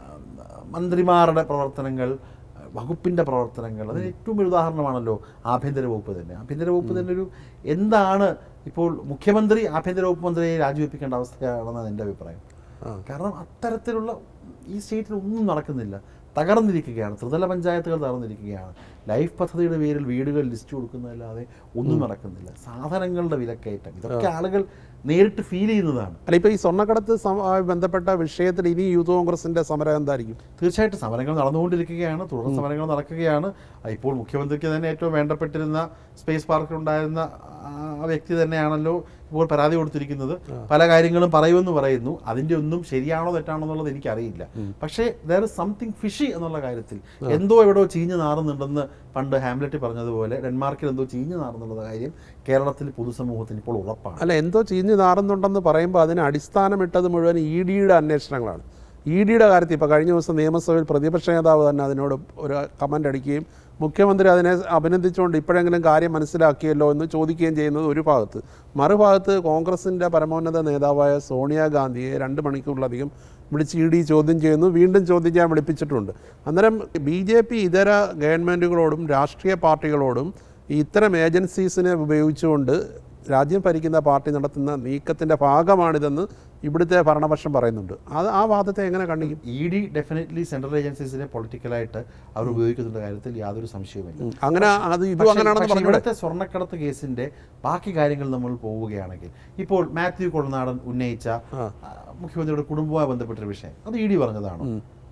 ആ, മന്ത്രിമാരുടെ പ്രവർത്തനങ്ങൾ വകുപ്പിൻ്റെ പ്രവർത്തനങ്ങൾ അതിന് ഏറ്റവും ഒരു ഉദാഹരണമാണല്ലോ ആഭ്യന്തര വകുപ്പ് തന്നെ ആഭ്യന്തര വകുപ്പ് തന്നെ ഒരു എന്താണ് ഇപ്പോൾ മുഖ്യമന്ത്രി ആഭ്യന്തര വകുപ്പ് മന്ത്രിയെ രാജിവെപ്പിക്കേണ്ട അവസ്ഥയാണെന്നാണ് എൻ്റെ അഭിപ്രായം ആ. കാരണം അത്തരത്തിലുള്ള ഈ സ്റ്റേറ്റിൽ ഒന്നും നടക്കുന്നില്ല തകർന്നിരിക്കുകയാണ് ത്രിതല പഞ്ചായത്തുകൾ തകർന്നിരിക്കുകയാണ് ലൈഫ് പദ്ധതിയുടെ പേരിൽ വീടുകൾ ലിസ്റ്റ് കൊടുക്കുന്നതല്ലാതെ ഒന്നും നടക്കുന്നില്ല സാധനങ്ങളുടെ വിലക്കയറ്റം ഇതൊക്കെ ആളുകൾ നേരിട്ട് ഫീൽ ചെയ്യുന്നതാണ് അല്ല ഇപ്പോൾ ഈ സ്വർണ്ണക്കടത്ത് സം- ആയി ബന്ധപ്പെട്ട വിഷയത്തിൽ ഇനി യൂത്ത് കോൺഗ്രസിന്റെ സമരം എന്തായിരിക്കും തീർച്ചയായിട്ടും സമരങ്ങൾ നടന്നുകൊണ്ടിരിക്കുകയാണ് തുടർ സമരങ്ങൾ നടക്കുകയാണ് ആ, ഇപ്പോൾ മുഖ്യമന്ത്രിക്ക് തന്നെ ഏറ്റവും വേണ്ടപ്പെട്ടിരുന്ന സ്പേസ് പാർക്കിൽ ഉണ്ടായിരുന്ന ആ വ്യക്തി തന്നെയാണല്ലോ ഇപ്പോൾ പരാതി കൊടുത്തിരിക്കുന്നത് പല കാര്യങ്ങളും പറയുമെന്ന് പറയുന്നു അതിൻ്റെ ഒന്നും ശരിയാണോ തെറ്റാണോ എന്നുള്ളത് എനിക്കറിയില്ല പക്ഷേ ദർ ഇസ് സംതിങ് ഫിഷി എന്നുള്ള കാര്യത്തിൽ എന്തോ എവിടെയോ ചീഞ്ഞ് നാറുന്നുണ്ടെന്ന് പണ്ട് ഹാംലെറ്റ് പറഞ്ഞതുപോലെ ഡെൻമാർക്കിൽ എന്തോ ചീഞ്ഞ് നാറുന്നുള്ള കാര്യം കേരളത്തിൽ പൊതുസമൂഹത്തിന് ഇപ്പോൾ ഉറപ്പാണ് അല്ല എന്തോ ചീഞ്ഞു നാറുന്നുണ്ടെന്ന് പറയുമ്പോൾ അതിന് അടിസ്ഥാനമിട്ടത് മുഴുവൻ ഇ ഡിയുടെ അന്വേഷണങ്ങളാണ് ഇ ഡിയുടെ കാര്യത്തിൽ ഇപ്പോൾ കഴിഞ്ഞ ദിവസം നിയമസഭയിൽ പ്രതിപക്ഷ നേതാവ് തന്നെ അതിനോട് ഒരു കമൻ്റ് അടിക്കുകയും മുഖ്യമന്ത്രി അതിനെ അഭിനന്ദിച്ചുകൊണ്ട് ഇപ്പോഴെങ്കിലും കാര്യം മനസ്സിലാക്കിയല്ലോ എന്ന് ചോദിക്കുകയും ചെയ്യുന്നത് ഒരു ഭാഗത്ത് മറുഭാഗത്ത് കോൺഗ്രസിൻ്റെ പരമോന്നത നേതാവായ സോണിയാഗാന്ധിയെ രണ്ട് മണിക്കൂറിലധികം വിളിച്ച് ഇ ഡി ചോദ്യം ചെയ്യുന്നു വീണ്ടും ചോദ്യം ചെയ്യാൻ വിളിപ്പിച്ചിട്ടുണ്ട് അന്നേരം ബി ജെ പി ഇതര ഗവൺമെൻറ്റുകളോടും രാഷ്ട്രീയ പാർട്ടികളോടും ഈ ഇത്തരം ഏജൻസീസിനെ ഉപയോഗിച്ചുകൊണ്ട് രാജ്യം ഭരിക്കുന്ന പാർട്ടി നടത്തുന്ന നീക്കത്തിൻ്റെ ഭാഗമാണിതെന്ന് ഇവിടുത്തെ ഭരണപക്ഷം പറയുന്നുണ്ട് അത് ആ വാദത്തെ എങ്ങനെ കണ്ടിക്കും ഇ ഡി ഡെഫിനറ്റ്ലി സെൻട്രൽ ഏജൻസീസിനെ പൊളിറ്റിക്കലായിട്ട് അവർ ഉപയോഗിക്കുന്നുള്ള കാര്യത്തിൽ യാതൊരു സംശയവുമില്ല അങ്ങനെ അത് ഇതും പക്ഷേ- അങ്ങനെയാണെന്ന് പക്ഷേ പറഞ്ഞൂടെ ഇവിടുത്തെ സ്വർണ്ണക്കടത്ത് കേസിന്റെ ബാക്കി കാര്യങ്ങൾ നമ്മൾ പോവുകയാണെങ്കിൽ ഇപ്പോൾ മാത്യു കൊളനാടൻ ഉന്നയിച്ച ആ, മുഖ്യമന്ത്രിയുടെ കുടുംബവുമായി ബന്ധപ്പെട്ടൊരു വിഷയം അത് ഇ ഡി പറഞ്ഞതാണോ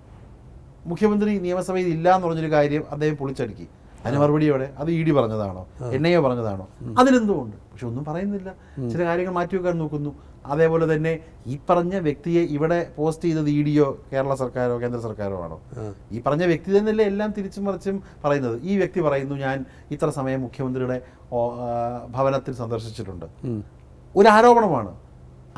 മുഖ്യമന്ത്രി നിയമസഭയിൽ ഇല്ല എന്ന് പറഞ്ഞൊരു കാര്യം അദ്ദേഹം പൊളിച്ചടുക്കി അതിന് മറുപടിയോടെ അത് ഇ ഡി പറഞ്ഞതാണോ എൻ ഐ എ പറഞ്ഞതാണോ അതിലെന്തുകൊണ്ട് പക്ഷെ ഒന്നും പറയുന്നില്ല ചില കാര്യങ്ങൾ മാറ്റിവെക്കാൻ നോക്കുന്നു അതേപോലെ തന്നെ ഈ പറഞ്ഞ വ്യക്തിയെ ഇവിടെ പോസ്റ്റ് ചെയ്തത് ഇ ഡിയോ കേരള സർക്കാരോ കേന്ദ്ര സർക്കാരോ ആണോ ഈ പറഞ്ഞ വ്യക്തി തന്നെയല്ലേ എല്ലാം തിരിച്ചും മറിച്ചും പറയുന്നത് ഈ വ്യക്തി പറയുന്നു ഞാൻ ഇത്ര സമയം മുഖ്യമന്ത്രിയുടെ ഓ, ആ, ഭവനത്തിൽ സന്ദർശിച്ചിട്ടുണ്ട് ഒരു ആരോപണമാണ്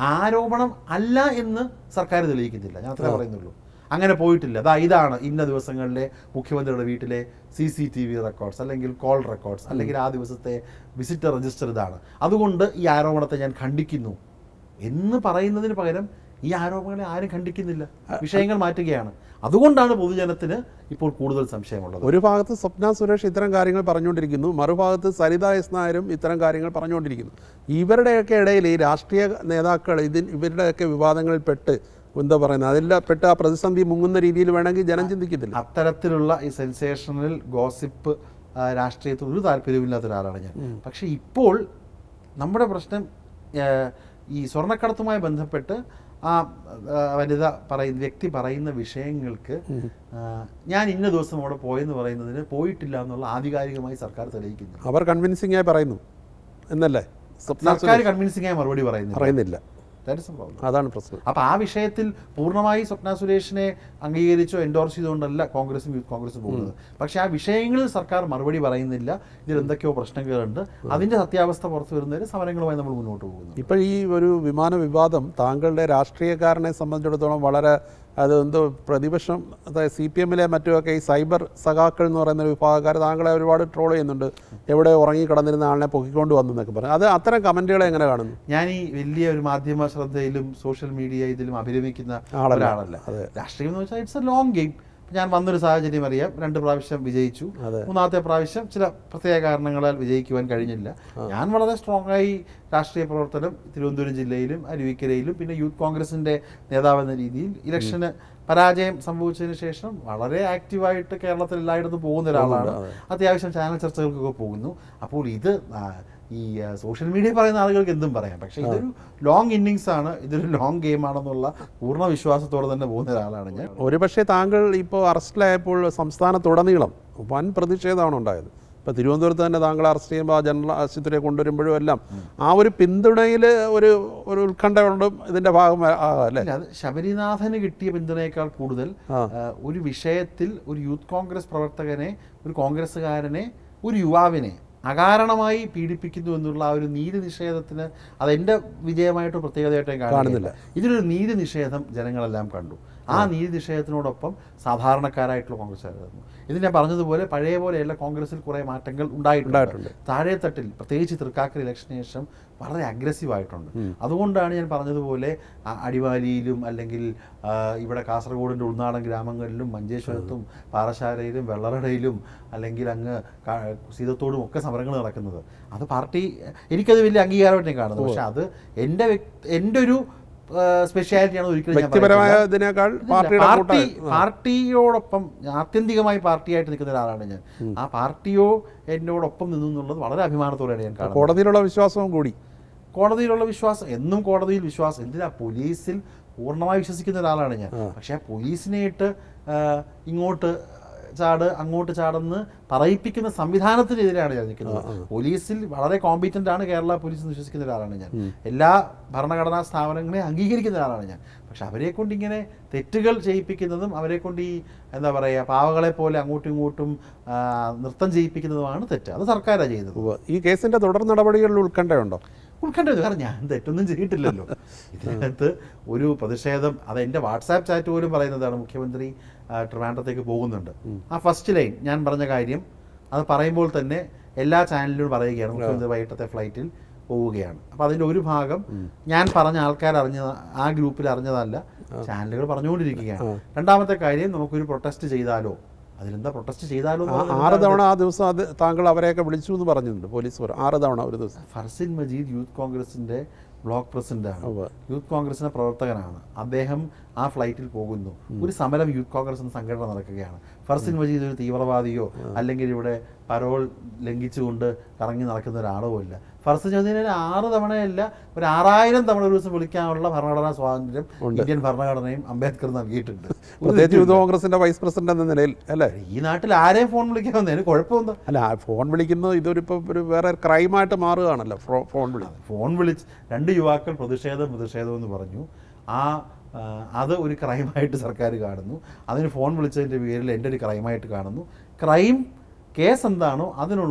ആരോപണം അല്ല എന്ന് സർക്കാർ തെളിയിക്കുന്നില്ല ഞാൻ അത്രേ പറയുന്നുള്ളൂ അങ്ങനെ പോയിട്ടില്ല അതാ ഇതാണ് ഇന്ന ദിവസങ്ങളിലെ മുഖ്യമന്ത്രിയുടെ വീട്ടിലെ C C T V records അല്ലെങ്കിൽ കോൾ റെക്കോർഡ്സ് അല്ലെങ്കിൽ ആ ദിവസത്തെ വിസിറ്റർ രജിസ്റ്റർ ഇതാണ് അതുകൊണ്ട് ഈ ആരോപണത്തെ ഞാൻ ഖണ്ഡിക്കുന്നു എന്ന് പറയുന്നതിന് പകരം ഈ ആരോപണങ്ങളെ ആരും ഖണ്ഡിക്കുന്നില്ല വിഷയങ്ങൾ മാറ്റുകയാണ് അതുകൊണ്ടാണ് പൊതുജനത്തിന് ഇപ്പോൾ കൂടുതൽ സംശയമുള്ളത് ഒരു ഭാഗത്ത് സ്വപ്ന സുരേഷ് ഇത്തരം കാര്യങ്ങൾ പറഞ്ഞുകൊണ്ടിരിക്കുന്നു മറുഭാഗത്ത് സരിത എസ് നായരും ഇത്തരം കാര്യങ്ങൾ പറഞ്ഞുകൊണ്ടിരിക്കുന്നു ഇവരുടെയൊക്കെ ഇടയിൽ ഈ രാഷ്ട്രീയ നേതാക്കൾ ഇതിൽ ഇവരുടെയൊക്കെ വിവാദങ്ങളിൽ പെട്ട് എന്താ പറയുന്നത് അതിൽ പെട്ട് ആ പ്രതിസന്ധി മുങ്ങുന്ന രീതിയിൽ വേണമെങ്കിൽ ജനം ചിന്തിക്കത്തില്ല അത്തരത്തിലുള്ള ഈ സെൻസേഷണൽ ഗോസിപ്പ് രാഷ്ട്രീയത്തിൽ ഒരു താല്പര്യമില്ലാത്ത ഒരാളാണ് ഞാൻ പക്ഷേ ഇപ്പോൾ നമ്മുടെ പ്രശ്നം ആ, ഈ സ്വർണ്ണക്കടത്തുമായി ബന്ധപ്പെട്ട് ആ ആ, വനിത പറയുന്ന വ്യക്തി പറയുന്ന വിഷയങ്ങൾക്ക് ആ, ഞാൻ ഇന്ന ദിവസം അവിടെ പോയെന്ന് പറയുന്നതിന് പോയിട്ടില്ല എന്നുള്ള ആധികാരികമായി സർക്കാർ തെളിയിക്കുന്നു അവർ കൺവിൻസിംഗ് ആയി പറയുന്നു എന്നല്ലേ സ്വപ്ന സർക്കാർ കൺവിൻസിംഗ് ആയി മറുപടി പറയുന്നു പറയുന്നില്ല That is the problem. അതാണ് പ്രശ്നം അപ്പൊ ആ വിഷയത്തിൽ പൂർണ്ണമായി സ്വപ്ന സുരേഷിനെ അംഗീകരിച്ചോ എൻഡോർസ് ചെയ്തുകൊണ്ടല്ല കോൺഗ്രസും യൂത്ത് കോൺഗ്രസും പോകുന്നത് പക്ഷെ ആ വിഷയങ്ങളിൽ സർക്കാർ മറുപടി പറയുന്നില്ല ഇതിൽ എന്തൊക്കെയോ പ്രശ്നങ്ങളുണ്ട് അതിന്റെ സത്യാവസ്ഥ പുറത്തു വരുന്നവരെ സമരങ്ങളുമായി നമ്മൾ മുന്നോട്ട് പോകുന്നു ഇപ്പോൾ ഈ ഒരു വിമാന വിവാദം താങ്കളുടെ രാഷ്ട്രീയക്കാരനെ സംബന്ധിച്ചിടത്തോളം വളരെ അത് എന്തോ പ്രതിപക്ഷം അതായത് സി പി എമ്മിലെ മറ്റുമൊക്കെ ഈ സൈബർ സഖാക്കൾ എന്ന് പറയുന്ന ഒരു വിഭാഗക്കാർ താങ്കളെ ഒരുപാട് ട്രോൾ ചെയ്യുന്നുണ്ട് എവിടെ ഉറങ്ങി കിടന്നിരുന്ന ആളിനെ പൊക്കിക്കൊണ്ട് വന്നു എന്നൊക്കെ പറഞ്ഞു അത് അത്തരം കമൻറ്റുകളെ എങ്ങനെ കാണുന്നു ഞാൻ ഈ വലിയ ഒരു മാധ്യമ ശ്രദ്ധയിലും സോഷ്യൽ മീഡിയ ഇതിലും അഭിരമിക്കുന്ന ആളല്ല. ഒരാളല്ല അതെ. രാഷ്ട്രീയം എന്ന് വെച്ചാൽ ഇറ്റ്സ് എ ലോങ് ഗെയിം ഞാൻ വന്നൊരു സാഹചര്യം അറിയാം രണ്ട് പ്രാവശ്യം വിജയിച്ചു അതെ. മൂന്നാമത്തെ പ്രാവശ്യം ചില പ്രത്യേക കാരണങ്ങളാൽ വിജയിക്കുവാൻ കഴിഞ്ഞില്ല ഞാൻ വളരെ സ്ട്രോങ് ആയി രാഷ്ട്രീയ പ്രവർത്തനം തിരുവനന്തപുരം ജില്ലയിലും അരുവിക്കരയിലും പിന്നെ യൂത്ത് കോൺഗ്രസിന്റെ നേതാവ് എന്ന രീതിയിൽ ഇലക്ഷന് പരാജയം സംഭവിച്ചതിന് ശേഷം വളരെ ആക്റ്റീവായിട്ട് കേരളത്തിൽ എല്ലായിടത്തും പോകുന്ന ഒരാളാണ് അത്യാവശ്യം ചാനൽ ചർച്ചകൾക്കൊക്കെ പോകുന്നു അപ്പോൾ ഇത് ആ, ഈ സോഷ്യൽ മീഡിയ പറയുന്ന ആളുകൾക്ക് എന്തും പറയാം പക്ഷേ ഇതൊരു ലോങ് ഇന്നിങ്സ് ആണ് ഇതൊരു ലോങ് ഗെയിം ആണെന്നുള്ള പൂർണ്ണ വിശ്വാസത്തോടെ തന്നെ പോകുന്ന ഒരാളാണ് ഞാൻ ഒരുപക്ഷെ താങ്കൾ ഇപ്പോൾ അറസ്റ്റിലായപ്പോൾ സംസ്ഥാനത്തുടനീളം വൻ പ്രതിഷേധമാണ് ഉണ്ടായത് ഇപ്പോൾ തിരുവനന്തപുരത്ത് തന്നെ താങ്കൾ അറസ്റ്റ് ചെയ്യുമ്പോൾ ആ ജനറൽ ആശുപത്രിയെ കൊണ്ടുവരുമ്പോഴും എല്ലാം ആ ഒരു പിന്തുണയിൽ ഒരു ഒരു ഉത്കണ്ഠ കൊണ്ടും ഇതിൻ്റെ ഭാഗം ആകാം അല്ലേ അല്ല അത് ശബരിനാഥന് കിട്ടിയ പിന്തുണയേക്കാൾ കൂടുതൽ ആ. ആ, ഒരു വിഷയത്തിൽ ഒരു യൂത്ത് കോൺഗ്രസ് പ്രവർത്തകനെ ഒരു കോൺഗ്രസ്സുകാരനെ ഒരു യുവാവിനെ അകാരണമായി പീഡിപ്പിക്കുന്നു എന്നുള്ള ആ ഒരു നീതി നിഷേധത്തിന് അതെന്റെ വിജയമായിട്ടോ പ്രത്യേകതയായിട്ടോ ഞാൻ കാണുന്നില്ല ഇതിലൊരു നീതി നിഷേധം ജനങ്ങളെല്ലാം കണ്ടു ആ നീതി നിഷേധത്തിനോടൊപ്പം സാധാരണക്കാരായിട്ടുള്ള കോൺഗ്രസ്സുകാർ വന്നു ഇത് ഞാൻ പറഞ്ഞതുപോലെ പഴയ പോലെയല്ല കോൺഗ്രസിൽ കുറേ മാറ്റങ്ങൾ ഉണ്ടായിട്ടുണ്ട് ഉണ്ടായിട്ടുണ്ട്. താഴെത്തട്ടിൽ പ്രത്യേകിച്ച് തൃക്കാക്കര ഇലക്ഷന് ശേഷം വളരെ അഗ്രസീവ് ആയിട്ടുണ്ട് അതുകൊണ്ടാണ് ഞാൻ പറഞ്ഞതുപോലെ ആ അടിമാലിയിലും അല്ലെങ്കിൽ ആ, ഇവിടെ കാസർഗോഡിൻ്റെ ഉൾനാടൻ ഗ്രാമങ്ങളിലും മഞ്ചേശ്വരത്തും പാറശാലയിലും വെള്ളറടയിലും അല്ലെങ്കിൽ അങ്ങ് കാ- സീതത്തോടും ഒക്കെ സമരങ്ങൾ നടക്കുന്നത് അത് പാർട്ടി എനിക്കത് വലിയ അംഗീകാരമായിട്ട് ഞാൻ കാണുന്നത് പക്ഷെ അത് എൻ്റെ വ്യക്തി എൻ്റെ ഒരു സ്പെഷ്യാലിറ്റിയാണ് ഒരിക്കലും ഞാൻ വ്യക്തിപരമായ പറയുന്നില്ല. ഇതിനേക്കാൾ ഇല്ല, പാർട്ടിയുടെ പാർട്ടി കൂട്ടായ പാർട്ടിയോടൊപ്പം ആത്യന്തികമായി പാർട്ടിയായിട്ട് നിൽക്കുന്ന ഒരാളാണ് ഞാൻ ആ പാർട്ടിയോ എന്നോടൊപ്പം നിന്നു എന്നുള്ളത് വളരെ അഭിമാനത്തോടെയാണ് ഞാൻ കാണുന്നത് കോടതിയിലുള്ള വിശ്വാസവും കൂടി കോടതിയിലുള്ള വിശ്വാസം എന്നും കോടതിയിൽ വിശ്വാസം എന്തിനാ പോലീസിൽ പൂർണ്ണമായി വിശ്വസിക്കുന്ന ഒരാളാണ് ഞാൻ പക്ഷേ ആ പോലീസിനെയിട്ട് ആ, ഇങ്ങോട്ട് ചാട് അങ്ങോട്ട് ചാടെന്ന് പറയിപ്പിക്കുന്ന സംവിധാനത്തിനെതിരെയാണ് ഞാൻ നിൽക്കുന്നത് പോലീസിൽ വളരെ കോമ്പീറ്റന്റ് ആണ് കേരള പോലീസ് എന്ന് വിശ്വസിക്കുന്ന ഒരാളാണ് ഞാൻ എല്ലാ ഭരണഘടനാ സ്ഥാപനങ്ങളെ അംഗീകരിക്കുന്ന ഒരാളാണ് ഞാൻ പക്ഷെ അവരെ കൊണ്ട് ഇങ്ങനെ തെറ്റുകൾ ചെയ്യിപ്പിക്കുന്നതും അവരെ കൊണ്ട് ഈ എന്താ പറയുക പാവകളെ പോലെ അങ്ങോട്ടും ഇങ്ങോട്ടും ആ, നൃത്തം ചെയ്യിപ്പിക്കുന്നതുമാണ് തെറ്റ് അത് സർക്കാരാണ് ചെയ്യുന്നത് ഉവ്വ്. ഈ കേസിന്റെ തുടർ നടപടികളിൽ ഉത്കണ്ഠയുണ്ടോ ഉൾക്കണ്ടത് കാരണം ഞാൻ തെറ്റൊന്നും ചെയ്തിട്ടില്ലല്ലോ ഇതിനകത്ത് ഒരു പ്രതിഷേധം അത് എൻ്റെ വാട്സാപ്പ് ചാറ്റ് പോലും പറയുന്നതാണ് മുഖ്യമന്ത്രി ആ, ട്രിവാൻഡ്രത്തേക്ക് പോകുന്നുണ്ട് ആ ഫസ്റ്റ് ലൈൻ ഞാൻ പറഞ്ഞ കാര്യം അത് പറയുമ്പോൾ തന്നെ എല്ലാ ചാനലിലും പറയുകയാണ് മുഖ്യമന്ത്രി വൈകിട്ടത്തെ ഫ്ലൈറ്റിൽ പോവുകയാണ് അപ്പോൾ അതിൻ്റെ ഒരു ഭാഗം ഞാൻ പറഞ്ഞ ആൾക്കാർ അറിഞ്ഞ ആ ഗ്രൂപ്പിൽ അറിഞ്ഞതല്ല ചാനലുകൾ പറഞ്ഞുകൊണ്ടിരിക്കുകയാണ് രണ്ടാമത്തെ കാര്യം നമുക്കൊരു പ്രൊട്ടസ്റ്റ് ചെയ്താലോ അതിലെന്താ പ്രൊട്ടസ്റ്റ് ചെയ്താലോ എന്ന് ആ- പറഞ്ഞാൽ ആറ് എന്താണ്? തവണ ആ ദിവസം അത് താങ്കൾ അവരെയൊക്കെ വിളിച്ചു എന്ന് പറഞ്ഞിട്ടുണ്ട് പോലീസ് പറ- ആറ് തവണ ഒരു ദിവസം ഫർസിൻ മജീദ് യൂത്ത് കോൺഗ്രസിന്റെ ബ്ലോക്ക് പ്രസിഡന്റാണ് ഉവ്വ്. യൂത്ത് കോൺഗ്രസിന്റെ പ്രവർത്തകനാണ് അദ്ദേഹം ആ ഫ്ലൈറ്റിൽ പോകുന്നു ഒരു സമരം യൂത്ത് കോൺഗ്രസ് എന്ന സംഘടന നടക്കുകയാണ് ഫർസിൻ മജീദ് ഒരു തീവ്രവാദിയോ അല്ലെങ്കിൽ ഇവിടെ പരോൾ ലംഘിച്ചുകൊണ്ട് കറങ്ങി നടക്കുന്ന ഒരാളോ അല്ല ഫർസിൻ മജീദിനെ ആറ് തവണയല്ല ഒരു ആറായിരം തവണ ഒരു ദിവസം വിളിക്കാനുള്ള ഭരണഘടനാ സ്വാതന്ത്ര്യം ഇന്ത്യൻ ഭരണഘടനയും അംബേദ്കർ നൽകിയിട്ടുണ്ട് പ്രത്യേകിച്ച് യൂത്ത് കോൺഗ്രസിന്റെ വൈസ് പ്രസിഡന്റ് എന്ന നിലയിൽ അല്ലേ ഈ നാട്ടിൽ ആരെയും ഫോൺ വിളിക്കാവുന്നതിന് കുഴപ്പമെന്താ അല്ല ആ ഫോൺ വിളിക്കുന്നത് ഇതൊരിപ്പോൾ ഒരു വേറെ ക്രൈമായിട്ട് മാറുകയാണല്ലോ ഫോ- ഫോൺ വിളി ഫോൺ വിളിച്ച് രണ്ട് യുവാക്കൾ പ്രതിഷേധം പ്രതിഷേധം എന്ന് പറഞ്ഞു ആ ആ, അത് ഒരു ക്രൈമായിട്ട് സർക്കാർ കാണുന്നു അതിന് ഫോൺ വിളിച്ചതിൻ്റെ പേരിൽ എൻ്റെ ഒരു ക്രൈമായിട്ട് കാണുന്നു ക്രൈം കേസ് എന്താണോ അതിനുള്ള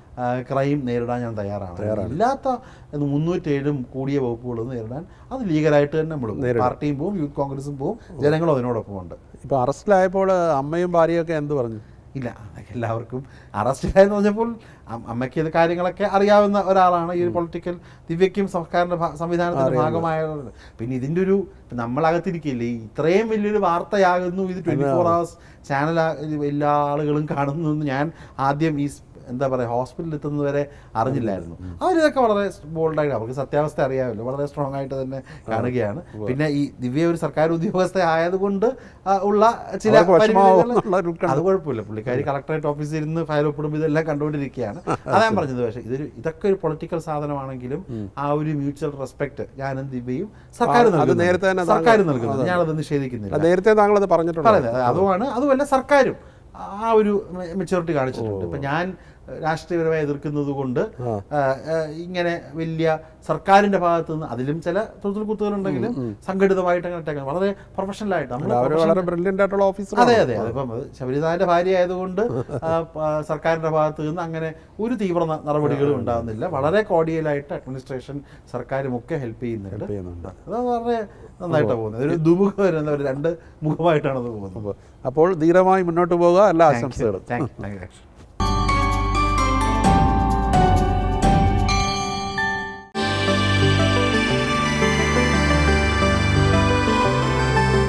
ക്രൈം നേരിടാൻ ഞാൻ തയ്യാറാണ് ഇല്ലാത്ത മുന്നൂറ്റേഴും കൂടിയ വകുപ്പുകളൊന്നും നേരിടാൻ അത് ലീഗലായിട്ട് തന്നെ നമ്മൾ പാർട്ടിയും പോവും യൂത്ത് കോൺഗ്രസും പോവും ജനങ്ങളും അതിനോടൊപ്പം ഉണ്ട് ഇപ്പോൾ അറസ്റ്റിലായപ്പോൾ അമ്മയും ഭാര്യയൊക്കെ എന്ത് പറഞ്ഞു ഇല്ല അതൊക്കെ എല്ലാവർക്കും അറസ്റ്റിലായെന്ന് പറഞ്ഞപ്പോൾ അം- അമ്മയ്ക്ക് ഇത് കാര്യങ്ങളൊക്കെ അറിയാവുന്ന ഒരാളാണ് ഈ ഒരു പൊളിറ്റിക്കൽ ദിവ്യയ്ക്കും സർക്കാരിന്റെ ഭാ- സംവിധാനത്തിന്റെ ഭാഗമായ പിന്നെ ഇതിന്റെ ഒരു നമ്മളകത്തിരിക്കില്ലേ ഈ ഇത്രയും വലിയൊരു വാർത്തയാകുന്നു ഇത് ട്വന്റി ഫോർ അവേഴ്സ് ചാനൽ എല്ലാ ആളുകളും കാണുന്നു എന്ന് ഞാൻ ആദ്യം ഈ സ്- എന്താ പറയുക ഹോസ്പിറ്റലിൽ എത്തുന്നത് വരെ അറിഞ്ഞില്ലായിരുന്നു അവരിതൊക്കെ വളരെ ബോൾഡായിട്ട് അവർക്ക് സത്യാവസ്ഥ അറിയാമല്ലോ വളരെ സ്ട്രോങ് ആയിട്ട് തന്നെ കാണുകയാണ് പിന്നെ ഈ ദിവ്യ ഒരു സർക്കാർ ഉദ്യോഗസ്ഥ ആയതുകൊണ്ട് ആ, ഉള്ള ചില അവർക്ക് വിഷമാവും പരിമിതികള് എന്നുള്ള ഒരു കണ്ട- അത് കുഴപ്പമില്ല പുള്ളിക്കാരി കളക്ടറേറ്റ് ഓഫീസിൽ ഇരുന്ന് ഫയൽ ഒപ്പിടുമ്പോൾ ഇതെല്ലാം കണ്ടുകൊണ്ടിരിക്കുകയാണ് അതാ ഞാൻ പറഞ്ഞത് പക്ഷേ ഇതൊരു ഇതൊക്കെ ഒരു പൊളിറ്റിക്കൽ സാധനമാണെങ്കിലും ആ ഒരു മ്യൂച്വൽ റെസ്പെക്ട് ഞാനും ദിവ്യയും സർക്കാർ അത് നൽകുന്നുണ്ട്. നേരത്തെ തന്നെ സർക്കാർ താങ്കൾ- നൽകുന്നു ഞാനത് നിഷേധിക്കുന്നില്ല അത് നേരത്തെ താങ്കളത് പറഞ്ഞിട്ടുണ്ട് പറയുന്നത് അതുമാണ് അതുമല്ല സർക്കാരും ആ ഒരു മെച്ചൂരിറ്റി കാണിച്ചിട്ടുണ്ട് ഇപ്പം ഞാൻ രാഷ്ട്രീയപരമായി എതിർക്കുന്നത് കൊണ്ട് ആ, ആ, ഇങ്ങനെ വലിയ സർക്കാരിന്റെ ഭാഗത്ത് നിന്ന് അതിലും ചില തൊഴിൽ കുത്തുകളുണ്ടെങ്കിലും സംഘടിതമായിട്ട് അങ്ങനെ ഇട്ടേക്കുന്നത്. വളരെ പ്രൊഫഷണലായിട്ട് നമ്മൾ അവർ വളരെ ബ്രില്യൻ്റ് ആയിട്ടുള്ള ഓഫീസർ അതെ അതെ അതിപ്പം അത് ശബരിനാഥന്റെ ഭാര്യ ആയതുകൊണ്ട് ആ, പ- സർക്കാരിന്റെ ഭാഗത്ത് നിന്ന് അങ്ങനെ ഒരു തീവ്ര ന- നടപടികളും ഉണ്ടാകുന്നില്ല വളരെ കോഡിയലായിട്ട് അഡ്മിനിസ്ട്രേഷൻ സർക്കാരും ഒക്കെ ഹെൽപ്പ് ചെയ്യുന്നുണ്ട് ചെയ്യുന്നുണ്ട് അത് വളരെ നന്നായിട്ടാണ് പോകുന്നത് ഒരു ദുമുഖം വരുന്ന ഒരു രണ്ട് മുഖമായിട്ടാണ് അത് പോകുന്നത് അപ്പോൾ ധീരമായി മുന്നോട്ട് പോകുക എല്ലാ ആശംസകളും താങ്ക് യു താങ്ക് യു